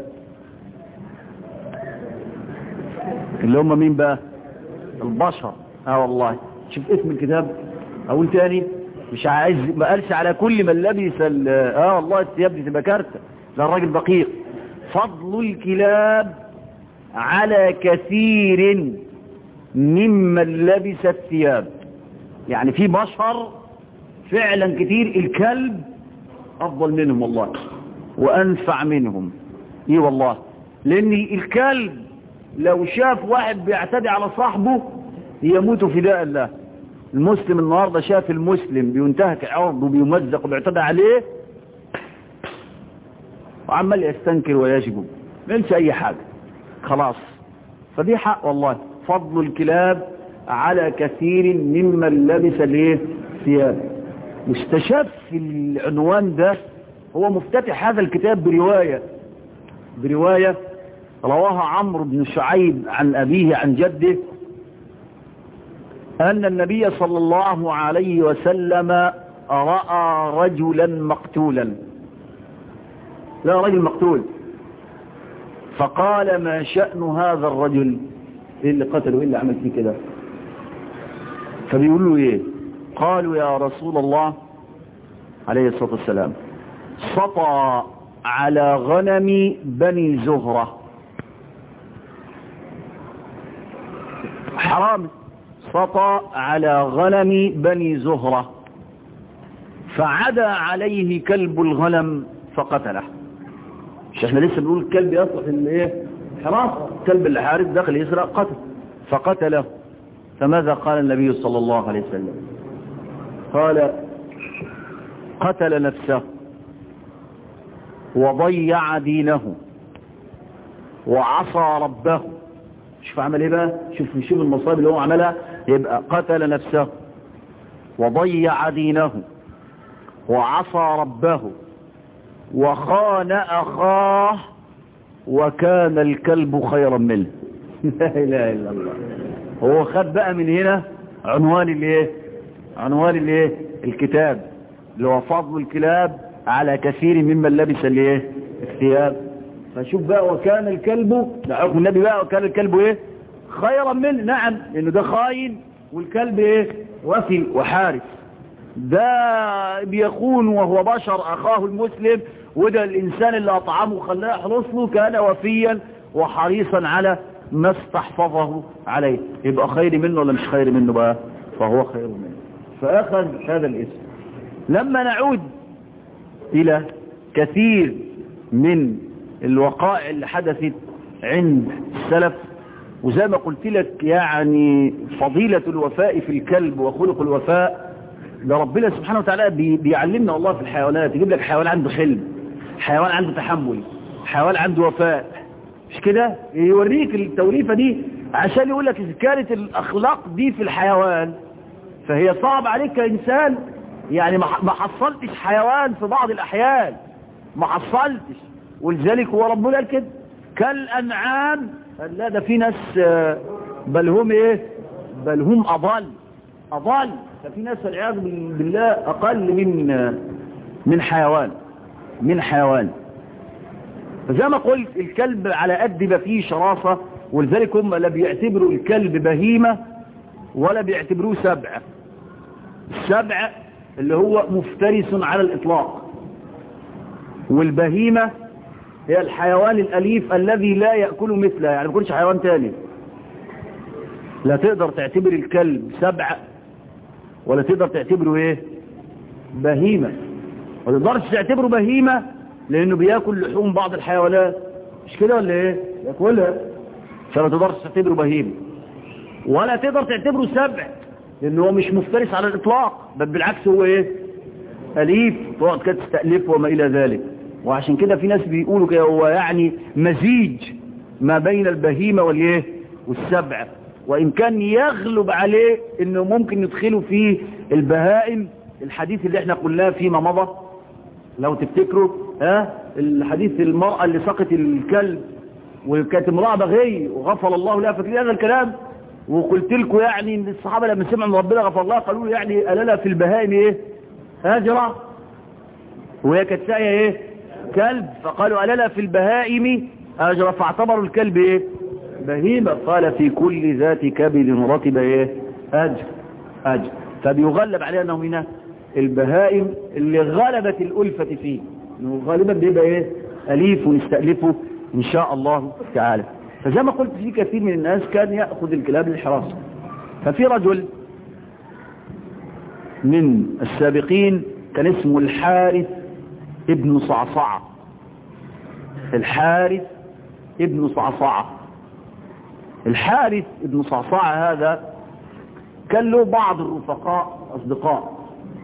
اللي هم مين بقى البشر اه والله شوف اسم الكتاب اقول تاني مش عايز ما قالش على كل من لبس اه والله الثياب دي تبقى كارثه ده الراجل دقيق فضل الكلاب على كثير ممن لبس الثياب يعني في بشر فعلا كتير الكلب افضل منهم والله وانفع منهم ايه والله لان الكلب لو شاف واحد بيعتدي على صاحبه يموت فداء الله المسلم النهاردة شاف المسلم بينتهك عرضه وبيمزق وبيعتدى عليه وعمال يستنكر ويشجب ما اي حاجة خلاص فدي حق والله فضل الكلاب على كثير ممن لبس الايه ثياب واستشاف في العنوان ده هو مفتتح هذا الكتاب برواية برواية رواها عمرو بن شعيب عن أبيه عن جده أن النبي صلى الله عليه وسلم رأى رجلا مقتولا لا رجل مقتول فقال ما شأن هذا الرجل ايه اللي قتله ايه اللي عمل فيه كده فبيقولوا ايه قالوا يا رسول الله عليه الصلاة والسلام سطى على غنم بني زهرة حرام سطى على غنم بني زهرة فعدا عليه كلب الغنم فقتله مش احنا لسه بنقول الكلب يصلح الايه حرام كلب اللي حارس دخل يسرق قتل فقتله فماذا قال النبي صلى الله عليه وسلم قال قتل نفسه وضيع دينه وعصى ربه شوف عمل ايه بقى شوف شوف المصائب اللي هو عملها يبقى قتل نفسه وضيع دينه وعصى ربه وخان اخاه وكان الكلب خيرا منه لا اله الا الله هو خد بقى من هنا عنوان الايه عنوان الايه الكتاب اللي هو فضل الكلاب على كثير ممن لبس الايه الثياب فشوف بقى وكان الكلب حكم النبي بقى وكان الكلب ايه خيرا منه نعم لانه ده خاين والكلب ايه وفي وحارس ده بيخون وهو بشر اخاه المسلم وده الانسان اللي اطعمه وخلاه يحرص له كان وفيا وحريصا على ما استحفظه عليه يبقى خير منه ولا مش خير منه بقى فهو خير منه فاخذ هذا الاسم لما نعود الى كثير من الوقائع اللي حدثت عند السلف وزي ما قلت لك يعني فضيلة الوفاء في الكلب وخلق الوفاء ده ربنا سبحانه وتعالى بي بيعلمنا الله في الحيوانات يجيب لك حيوان عنده حلم حيوان عنده تحمل حيوان عنده وفاء مش كده يوريك التوليفة دي عشان يقول لك إذا كانت الأخلاق دي في الحيوان فهي صعب عليك كإنسان يعني ما حصلتش حيوان في بعض الأحيان ما حصلتش ولذلك هو ربنا قال كده كالأنعام لا ده في ناس بل هم ايه بل هم أضل أضل ففي ناس والعياذ بالله أقل من من حيوان من حيوان فزي ما قلت الكلب على قد ما فيه شراسة ولذلك هم لا بيعتبروا الكلب بهيمة ولا بيعتبروه سبع السبع اللي هو مفترس على الإطلاق والبهيمة هي الحيوان الأليف الذي لا يأكل مثله يعني ما يكونش حيوان تاني لا تقدر تعتبر الكلب سبع ولا تقدر تعتبره ايه بهيمة ولا تقدرش تعتبره بهيمة لانه بياكل لحوم بعض الحيوانات مش كده ولا ايه ياكلها فما تقدرش تعتبره بهيمة ولا تقدر تعتبره سبع لانه هو مش مفترس على الاطلاق بل بالعكس هو ايه اليف تقعد كده تستألفه وما الى ذلك وعشان كده في ناس بيقولوا كده هو يعني مزيج ما بين البهيمة والايه والسبع وإن كان يغلب عليه إنه ممكن يدخلوا فيه البهائم الحديث اللي احنا قلناه فيما مضى لو تفتكروا ها الحديث المرأة اللي سقط الكلب وكانت امرأة بغي وغفر الله لها فاكرين هذا الكلام وقلت لكم يعني ان الصحابة لما سمعوا من ربنا غفر الله قالوا له يعني ألا في البهائم ايه هاجرة وهي كانت ساقية ايه كلب فقالوا ألا في البهائم هاجرة فاعتبروا الكلب ايه بهيمة قال في كل ذات كبد رتب ايه أجر أجر فبيغلب عليها أنه من البهائم اللي غلبت الألفة فيه إنه غالبا بيبقى ايه أليف ونستألفه إن شاء الله تعالى فزي ما قلت في كثير من الناس كان يأخذ الكلاب للحراسة ففي رجل من السابقين كان اسمه الحارث ابن صعصعة الحارث ابن صعصعة الحارث ابن صعصعة هذا كان له بعض الرفقاء أصدقاء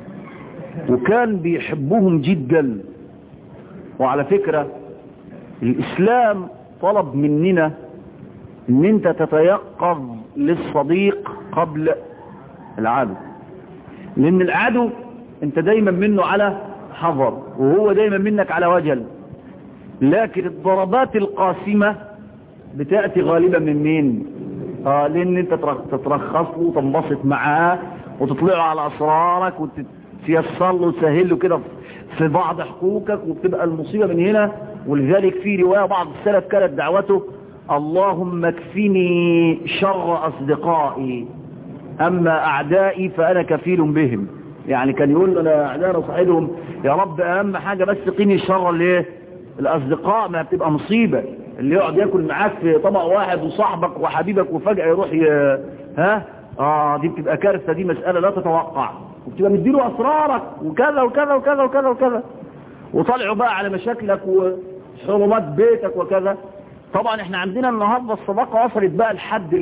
وكان بيحبهم جدا وعلى فكرة الإسلام طلب مننا ان انت تتيقظ للصديق قبل العدو لان العدو انت دايما منه على حذر وهو دايما منك على وجل لكن الضربات القاسمة بتأتي غالبا من مين آه لان انت تترخص له وتنبسط معاه وتطلعه على اسرارك وتيسر له وتسهل له كده في بعض حقوقك وبتبقى المصيبة من هنا ولذلك في رواية بعض السلف كانت دعوته اللهم اكفني شر أصدقائي أما أعدائي فأنا كفيل بهم يعني كان يقول أنا أعدائي صاحبهم يا رب أهم حاجة بس قيني الشر اللي الأصدقاء ما بتبقى مصيبة اللي يقعد ياكل معاك في طبق واحد وصاحبك وحبيبك وفجأة يروح ي... ها آه دي بتبقى كارثة دي مسألة لا تتوقع وبتبقى مديله أسرارك وكذا وكذا وكذا وكذا وكذا وطلعوا بقى على مشاكلك وحرمات بيتك وكذا طبعا احنا عندنا النهاردة الصداقة وصلت بقى لحد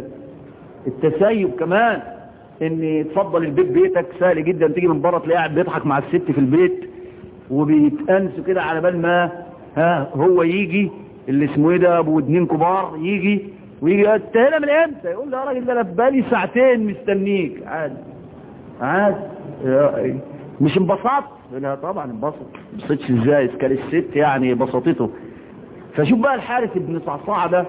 التسيب كمان ان تفضل البيت بيتك سهل جدا تيجي من بره تلاقيه قاعد بيضحك مع الست في البيت وبيتأنسوا كده على بال ما ها هو يجي اللي اسمه ايه ده ابو ودنين كبار يجي ويجي انت هنا من امتى يقول له يا راجل ده انا بقالي ساعتين مستنيك عادي عادي مش انبسطت لا طبعا انبسط انبسطش ازاي كان الست يعني بسطته فشوف بقى الحارث بن صعصاع ده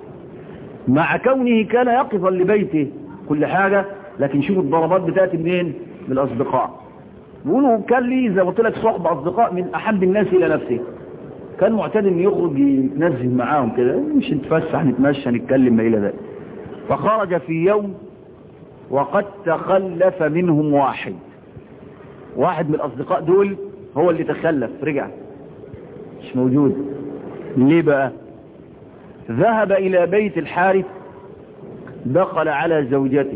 مع كونه كان يقفا لبيته كل حاجة لكن شوف الضربات بتأتي منين من الأصدقاء بيقولوا كان لي زي ما قلت لك صحبة أصدقاء من أحب الناس إلى نفسه كان معتاد ان يخرج يتنزه معاهم كده مش نتفسح نتمشى نتكلم ما إلى ذلك فخرج في يوم وقد تخلف منهم واحد واحد من الأصدقاء دول هو اللي تخلف رجع مش موجود ليه بقى ذهب إلى بيت الحارث دخل على زوجته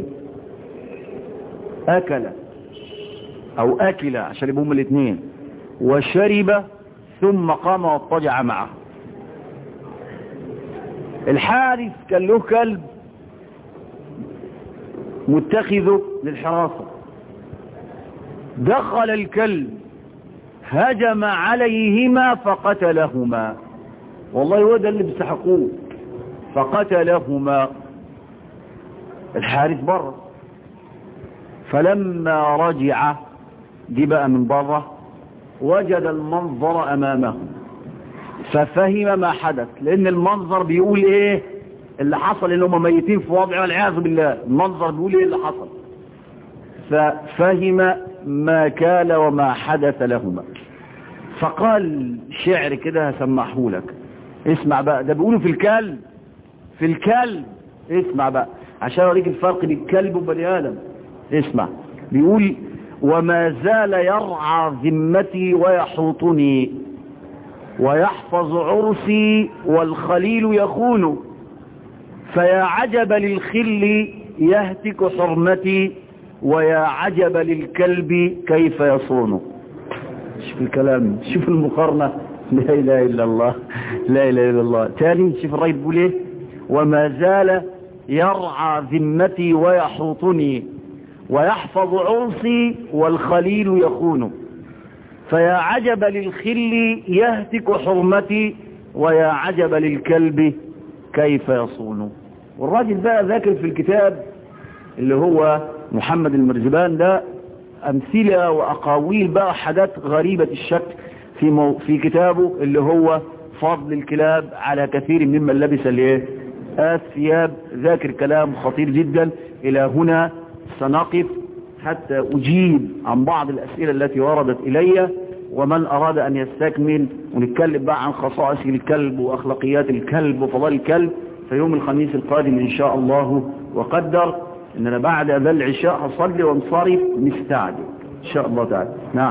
أكل أو أكل عشان يبقوا الاثنين وشرب ثم قام واضطجع معه الحارث كان له كلب متخذه للحراسة دخل الكلب هجم عليهما فقتلهما والله هو ده اللي بيستحقوه فقتلهما الحارث بره فلما رجع دي بقى من بره وجد المنظر امامه ففهم ما حدث لان المنظر بيقول ايه اللي حصل ان هم ميتين في وضع والعياذ بالله المنظر بيقول ايه اللي حصل ففهم ما كان وما حدث لهما فقال شعر كده هسمعه لك اسمع بقى ده بيقولوا في الكلب في الكلب اسمع بقى عشان اوريك الفرق بين الكلب وبني ادم اسمع بيقول وما زال يرعى ذمتي ويحوطني ويحفظ عرسي والخليل يخون فيا عجب للخل يهتك حرمتي ويا عجب للكلب كيف يصون شوف الكلام شوف المقارنة لا إله إلا الله لا إله إلا الله تاني شوف الرأي بيقول إيه وما زال يرعى ذمتي ويحوطني ويحفظ عرسي والخليل يخون فيا عجب للخل يهتك حرمتي ويا عجب للكلب كيف يصون والراجل بقى ذاكر في الكتاب اللي هو محمد المرزبان ده أمثلة وأقاويل بقى حاجات غريبة الشكل في, مو في كتابه اللي هو فضل الكلاب على كثير ممن لبس الايه الثياب ذاكر كلام خطير جدا إلى هنا سنقف حتى أجيب عن بعض الأسئلة التي وردت إلي ومن أراد أن يستكمل ونتكلم بقى عن خصائص الكلب وأخلاقيات الكلب وفضل الكلب في يوم الخميس القادم إن شاء الله وقدر إننا بعد ذا العشاء هصلي وانصرف مستعجل إن شاء الله تعالى نعم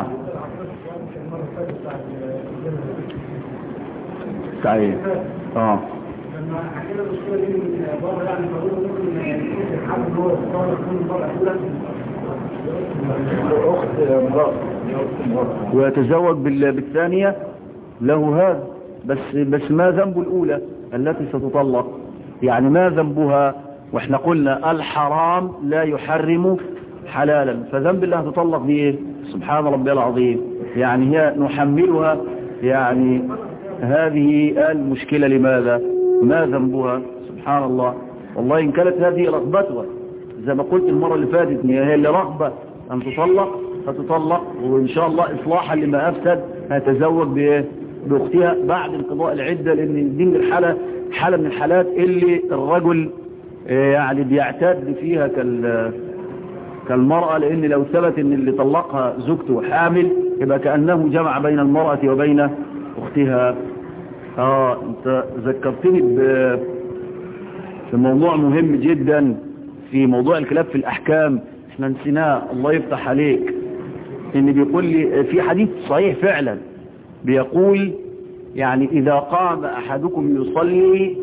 تعالى اه لما حكينا المشكله دي من بره يعني فقلنا ممكن يكون الحل ان هو يختار يكون المرأة الاولى اخت امرأة ويتزوج بال- بالثانية له هذا بس بس ما ذنب الأولى التي ستطلق يعني ما ذنبها واحنا قلنا الحرام لا يحرم حلالا فذنب الله تطلق دي ايه سبحان ربي العظيم يعني هي نحملها يعني هذه المشكلة لماذا ما ذنبها سبحان الله والله إن كانت هذه رغبتها زي ما قلت المرة اللي فاتت إن هي اللي رغبة أن تطلق فتطلق وإن شاء الله إصلاحا لما أفسد هتزوج بإيه بأختها بعد انقضاء العدة لأن دي من الحالة حالة من الحالات اللي الرجل آه، يعني بيعتد فيها كال كالمرأة لأن لو ثبت أن اللي طلقها زوجته حامل يبقى كأنه جمع بين المرأة وبين أختها آه أنت ذكرتني ب في موضوع مهم جدا في موضوع الكلاب في الأحكام احنا نسيناه الله يفتح عليك ان بيقول لي في حديث صحيح فعلا بيقول يعني إذا قام أحدكم يصلي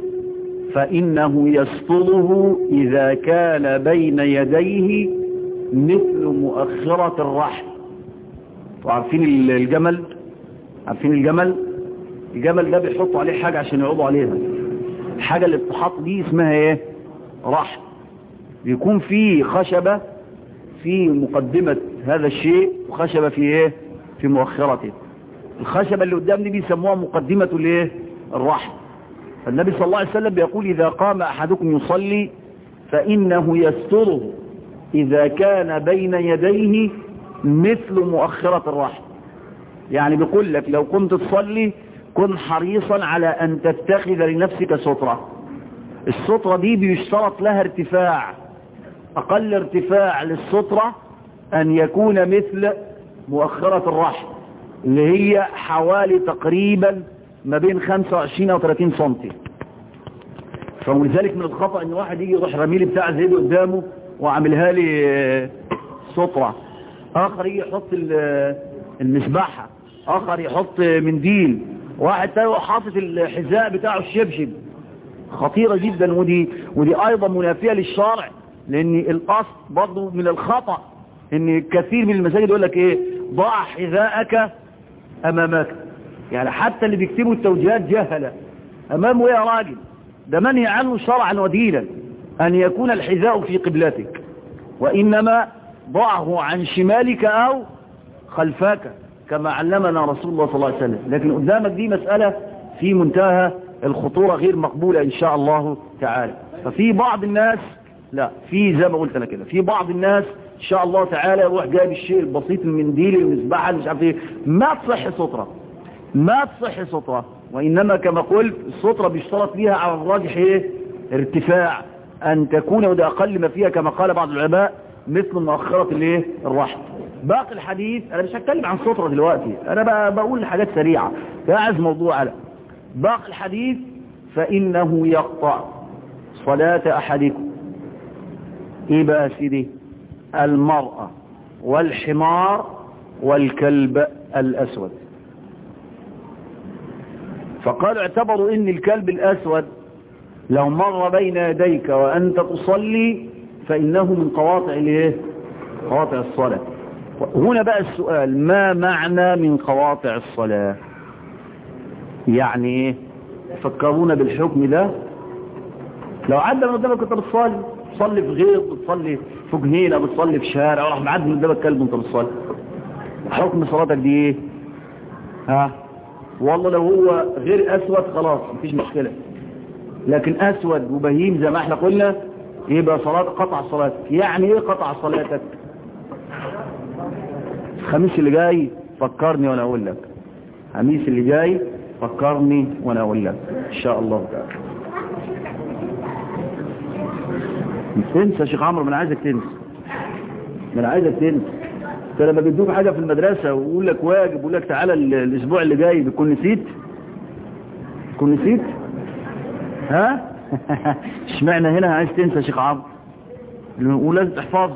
فإنه يسطله إذا كان بين يديه مثل مؤخرة الرحل وعارفين الجمل عارفين الجمل الجمل ده بيحطوا عليه حاجة عشان يقعدوا عليها الحاجة اللي بتحط دي اسمها ايه رحل بيكون في خشبة في مقدمة هذا الشيء وخشبة في ايه في مؤخرته الخشبة اللي قدام دي بيسموها مقدمة الايه الرحل فالنبي صلى الله عليه وسلم بيقول إذا قام أحدكم يصلي فإنه يستره إذا كان بين يديه مثل مؤخرة الرحل يعني بيقول لك لو كنت تصلي كن حريصا على أن تتخذ لنفسك سترة السترة دي بيشترط لها ارتفاع أقل ارتفاع للسترة أن يكون مثل مؤخرة الرحل اللي هي حوالي تقريبا ما بين 25 او 30 سنتي فولذلك من الخطأ ان واحد يجي يروح رميلي بتاع زي دي قدامه وعاملها لي آه، سطرة اخر يجي يحط ال- المسبحة اخر يحط منديل واحد تاني يروح حاطط الحذاء بتاعه الشبشب خطيرة جدا ودي ودي ايضا منافية للشرع لان الاصل برضه من الخطأ ان كثير من المساجد يقول لك ايه ضع حذاءك امامك يعني حتى اللي بيكتبوا التوجيهات جهلة امامه يا راجل ده منهي عنه شرعا ودينا ان يكون الحذاء في قبلتك وانما ضعه عن شمالك او خلفك كما علمنا رسول الله صلى الله عليه وسلم لكن قدامك دي مسألة في منتهى الخطورة غير مقبولة ان شاء الله تعالى ففي بعض الناس لا في زي ما قلت انا كده في بعض الناس ان شاء الله تعالى يروح جايب الشيء البسيط المنديل المسبحه مش عارف ايه ما تصح سطره ما تصح سطره وانما كما قلت السطره بيشترط فيها على الراجح ايه ارتفاع ان تكون وده اقل ما فيها كما قال بعض العلماء مثل مؤخره الايه الرحل باقي الحديث انا مش هتكلم عن سطره دلوقتي انا بقى بقول حاجات سريعه فاعز موضوع على باقي الحديث فانه يقطع صلاه احدكم ايه بقى يا سيدي المرأة والحمار والكلب الأسود فقالوا اعتبروا ان الكلب الأسود لو مر بين يديك وأنت تصلي فإنه من قواطع الايه قواطع الصلاة هنا بقى السؤال ما معنى من قواطع الصلاة يعني ايه فكرونا بالحكم ده لو عدى من قدامك كنت بتصلي بتصلي في غيط بتصلي في جنينه بتصلي في شارع وراح معدي من قدامك كلب وانت بتصلي حكم صلاتك دي ايه ها والله لو هو غير اسود خلاص مفيش مشكله لكن اسود وبهيم زي ما احنا قلنا يبقى صلاة قطع صلاتك يعني ايه قطع صلاتك الخميس اللي جاي فكرني وانا اقول لك الخميس اللي جاي فكرني وانا اقول لك ان شاء الله تعالى تنسى يا شيخ عمرو ما انا عايزك تنسى ما انا عايزك تنسى انت لما بيدوك حاجه في المدرسه ويقول لك واجب ويقول لك تعالى ال- الاسبوع اللي جاي بتكون نسيت تكون نسيت ها اشمعنى هنا عايز تنسى يا شيخ عمرو ولازم تحفظه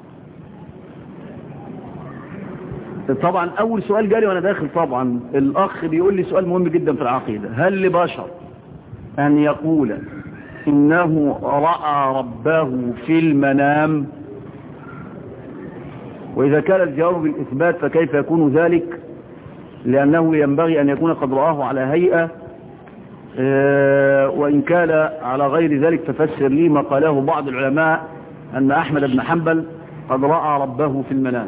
طبعا اول سؤال جالي وانا داخل طبعا الاخ بيقول لي سؤال مهم جدا في العقيدة هل لبشر ان يقول انه رأى ربه في المنام واذا كان الجواب بالاثبات فكيف يكون ذلك لانه ينبغي ان يكون قد رآه على هيئة آه، وان كان على غير ذلك ففسر لي ما قاله بعض العلماء ان احمد بن حنبل قد رأى ربه في المنام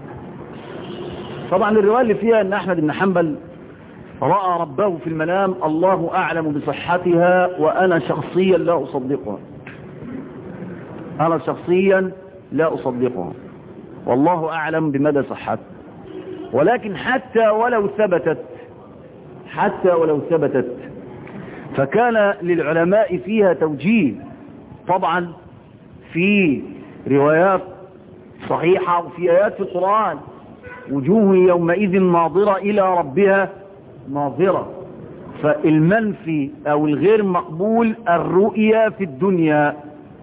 طبعا الرواية اللي فيها ان احمد بن حنبل رأى ربه في المنام الله اعلم بصحتها وانا شخصيا لا اصدقها انا شخصيا لا اصدقها والله اعلم بمدى صحتها ولكن حتى ولو ثبتت حتى ولو ثبتت فكان للعلماء فيها توجيه طبعا في روايات صحيحة وفي آيات في القرآن وجوه يومئذ ناظرة إلى ربها ناظرة فالمنفي أو الغير مقبول الرؤية في الدنيا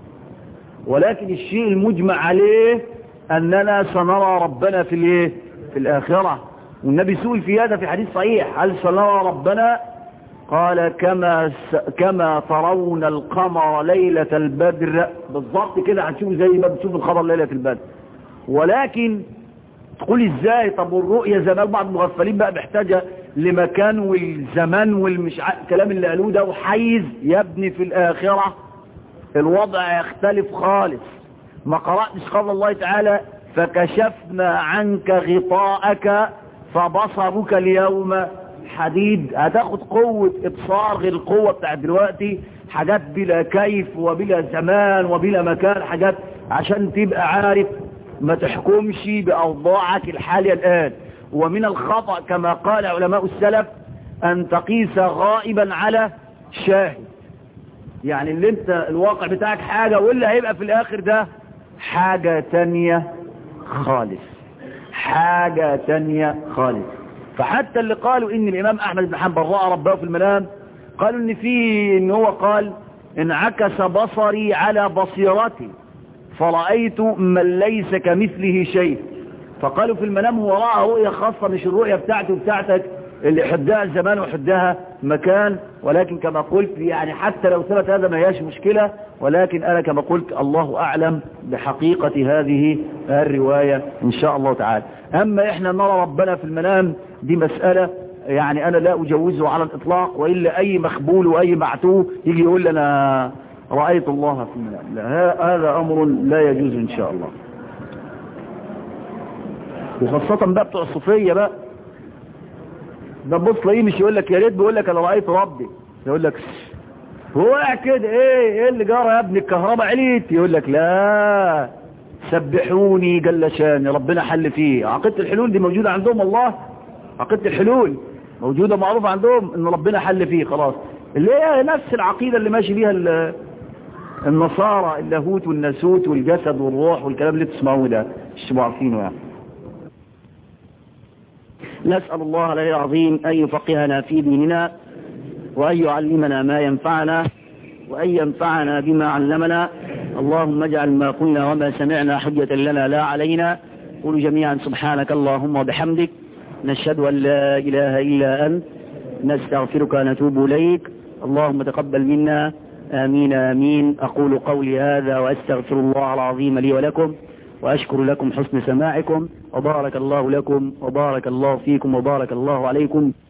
ولكن الشيء المجمع عليه أننا سنرى ربنا في الايه في الآخرة والنبي سئل في هذا في حديث صحيح هل سنرى ربنا قال كما س... كما ترون القمر ليلة البدر بالضبط كده هتشوفوا زي ما بتشوف القمر ليلة البدر ولكن تقول ازاي طب والرؤية زي ما بعض المغفلين بقى محتاجة لمكان والزمان والمش ع... الكلام اللي قالوه ده وحيز يبني في الآخرة الوضع يختلف خالص ما قرأتش قول الله تعالى فكشفنا عنك غطاءك فبصرك اليوم حديد هتاخد قوة ابصار غير القوة بتاع دلوقتي حاجات بلا كيف وبلا زمان وبلا مكان حاجات عشان تبقى عارف ما تحكمش بأوضاعك الحالية الآن ومن الخطأ كما قال علماء السلف أن تقيس غائبا على شاهد يعني اللي انت الواقع بتاعك حاجة واللي هيبقى في الآخر ده حاجة تانية خالص حاجة تانية خالص فحتى اللي قالوا ان الامام احمد بن حنبل رأى ربه في المنام قالوا ان في ان هو قال انعكس بصري على بصيرتي فرأيت من ليس كمثله شيء فقالوا في المنام هو رأى رؤية خاصة مش الرؤية بتاعته وبتاعتك اللي حدها الزمان وحدها مكان ولكن كما قلت يعني حتى لو ثبت هذا ما هياش مشكلة ولكن أنا كما قلت الله أعلم بحقيقة هذه الرواية إن شاء الله تعالى أما إحنا نرى ربنا في المنام دي مسألة يعني أنا لا أجوزه على الإطلاق وإلا أي مخبول وأي معتوه يجي يقول لي أنا رأيت الله في المنام لا هذا أمر لا يجوز إن شاء الله وخاصة بقى بتوع الصوفية بقى ده بص لاقيه مش يقول لك يا ريت بيقول لك انا رايت ربي يقول لك هو قاعد كده ايه ايه اللي جرى يا ابني الكهرباء عليت يقول لك لا سبحوني جل شاني ربنا حل فيه عقيده الحلول دي موجوده عندهم الله عقيده الحلول موجوده معروفه عندهم ان ربنا حل فيه خلاص اللي هي نفس العقيده اللي ماشي بيها النصارى اللاهوت والناسوت والجسد والروح والكلام اللي بتسمعوه ده مش عارفينه يعني نسأل الله العلي العظيم أن يفقهنا في ديننا وأن يعلمنا ما ينفعنا وأن ينفعنا بما علمنا اللهم اجعل ما قلنا وما سمعنا حجة لنا لا علينا قولوا جميعا سبحانك اللهم وبحمدك نشهد أن لا إله إلا أنت نستغفرك ونتوب إليك اللهم تقبل منا آمين آمين أقول قولي هذا وأستغفر الله العظيم لي ولكم وأشكر لكم حسن سماعكم وبارك الله لكم وبارك الله فيكم وبارك الله عليكم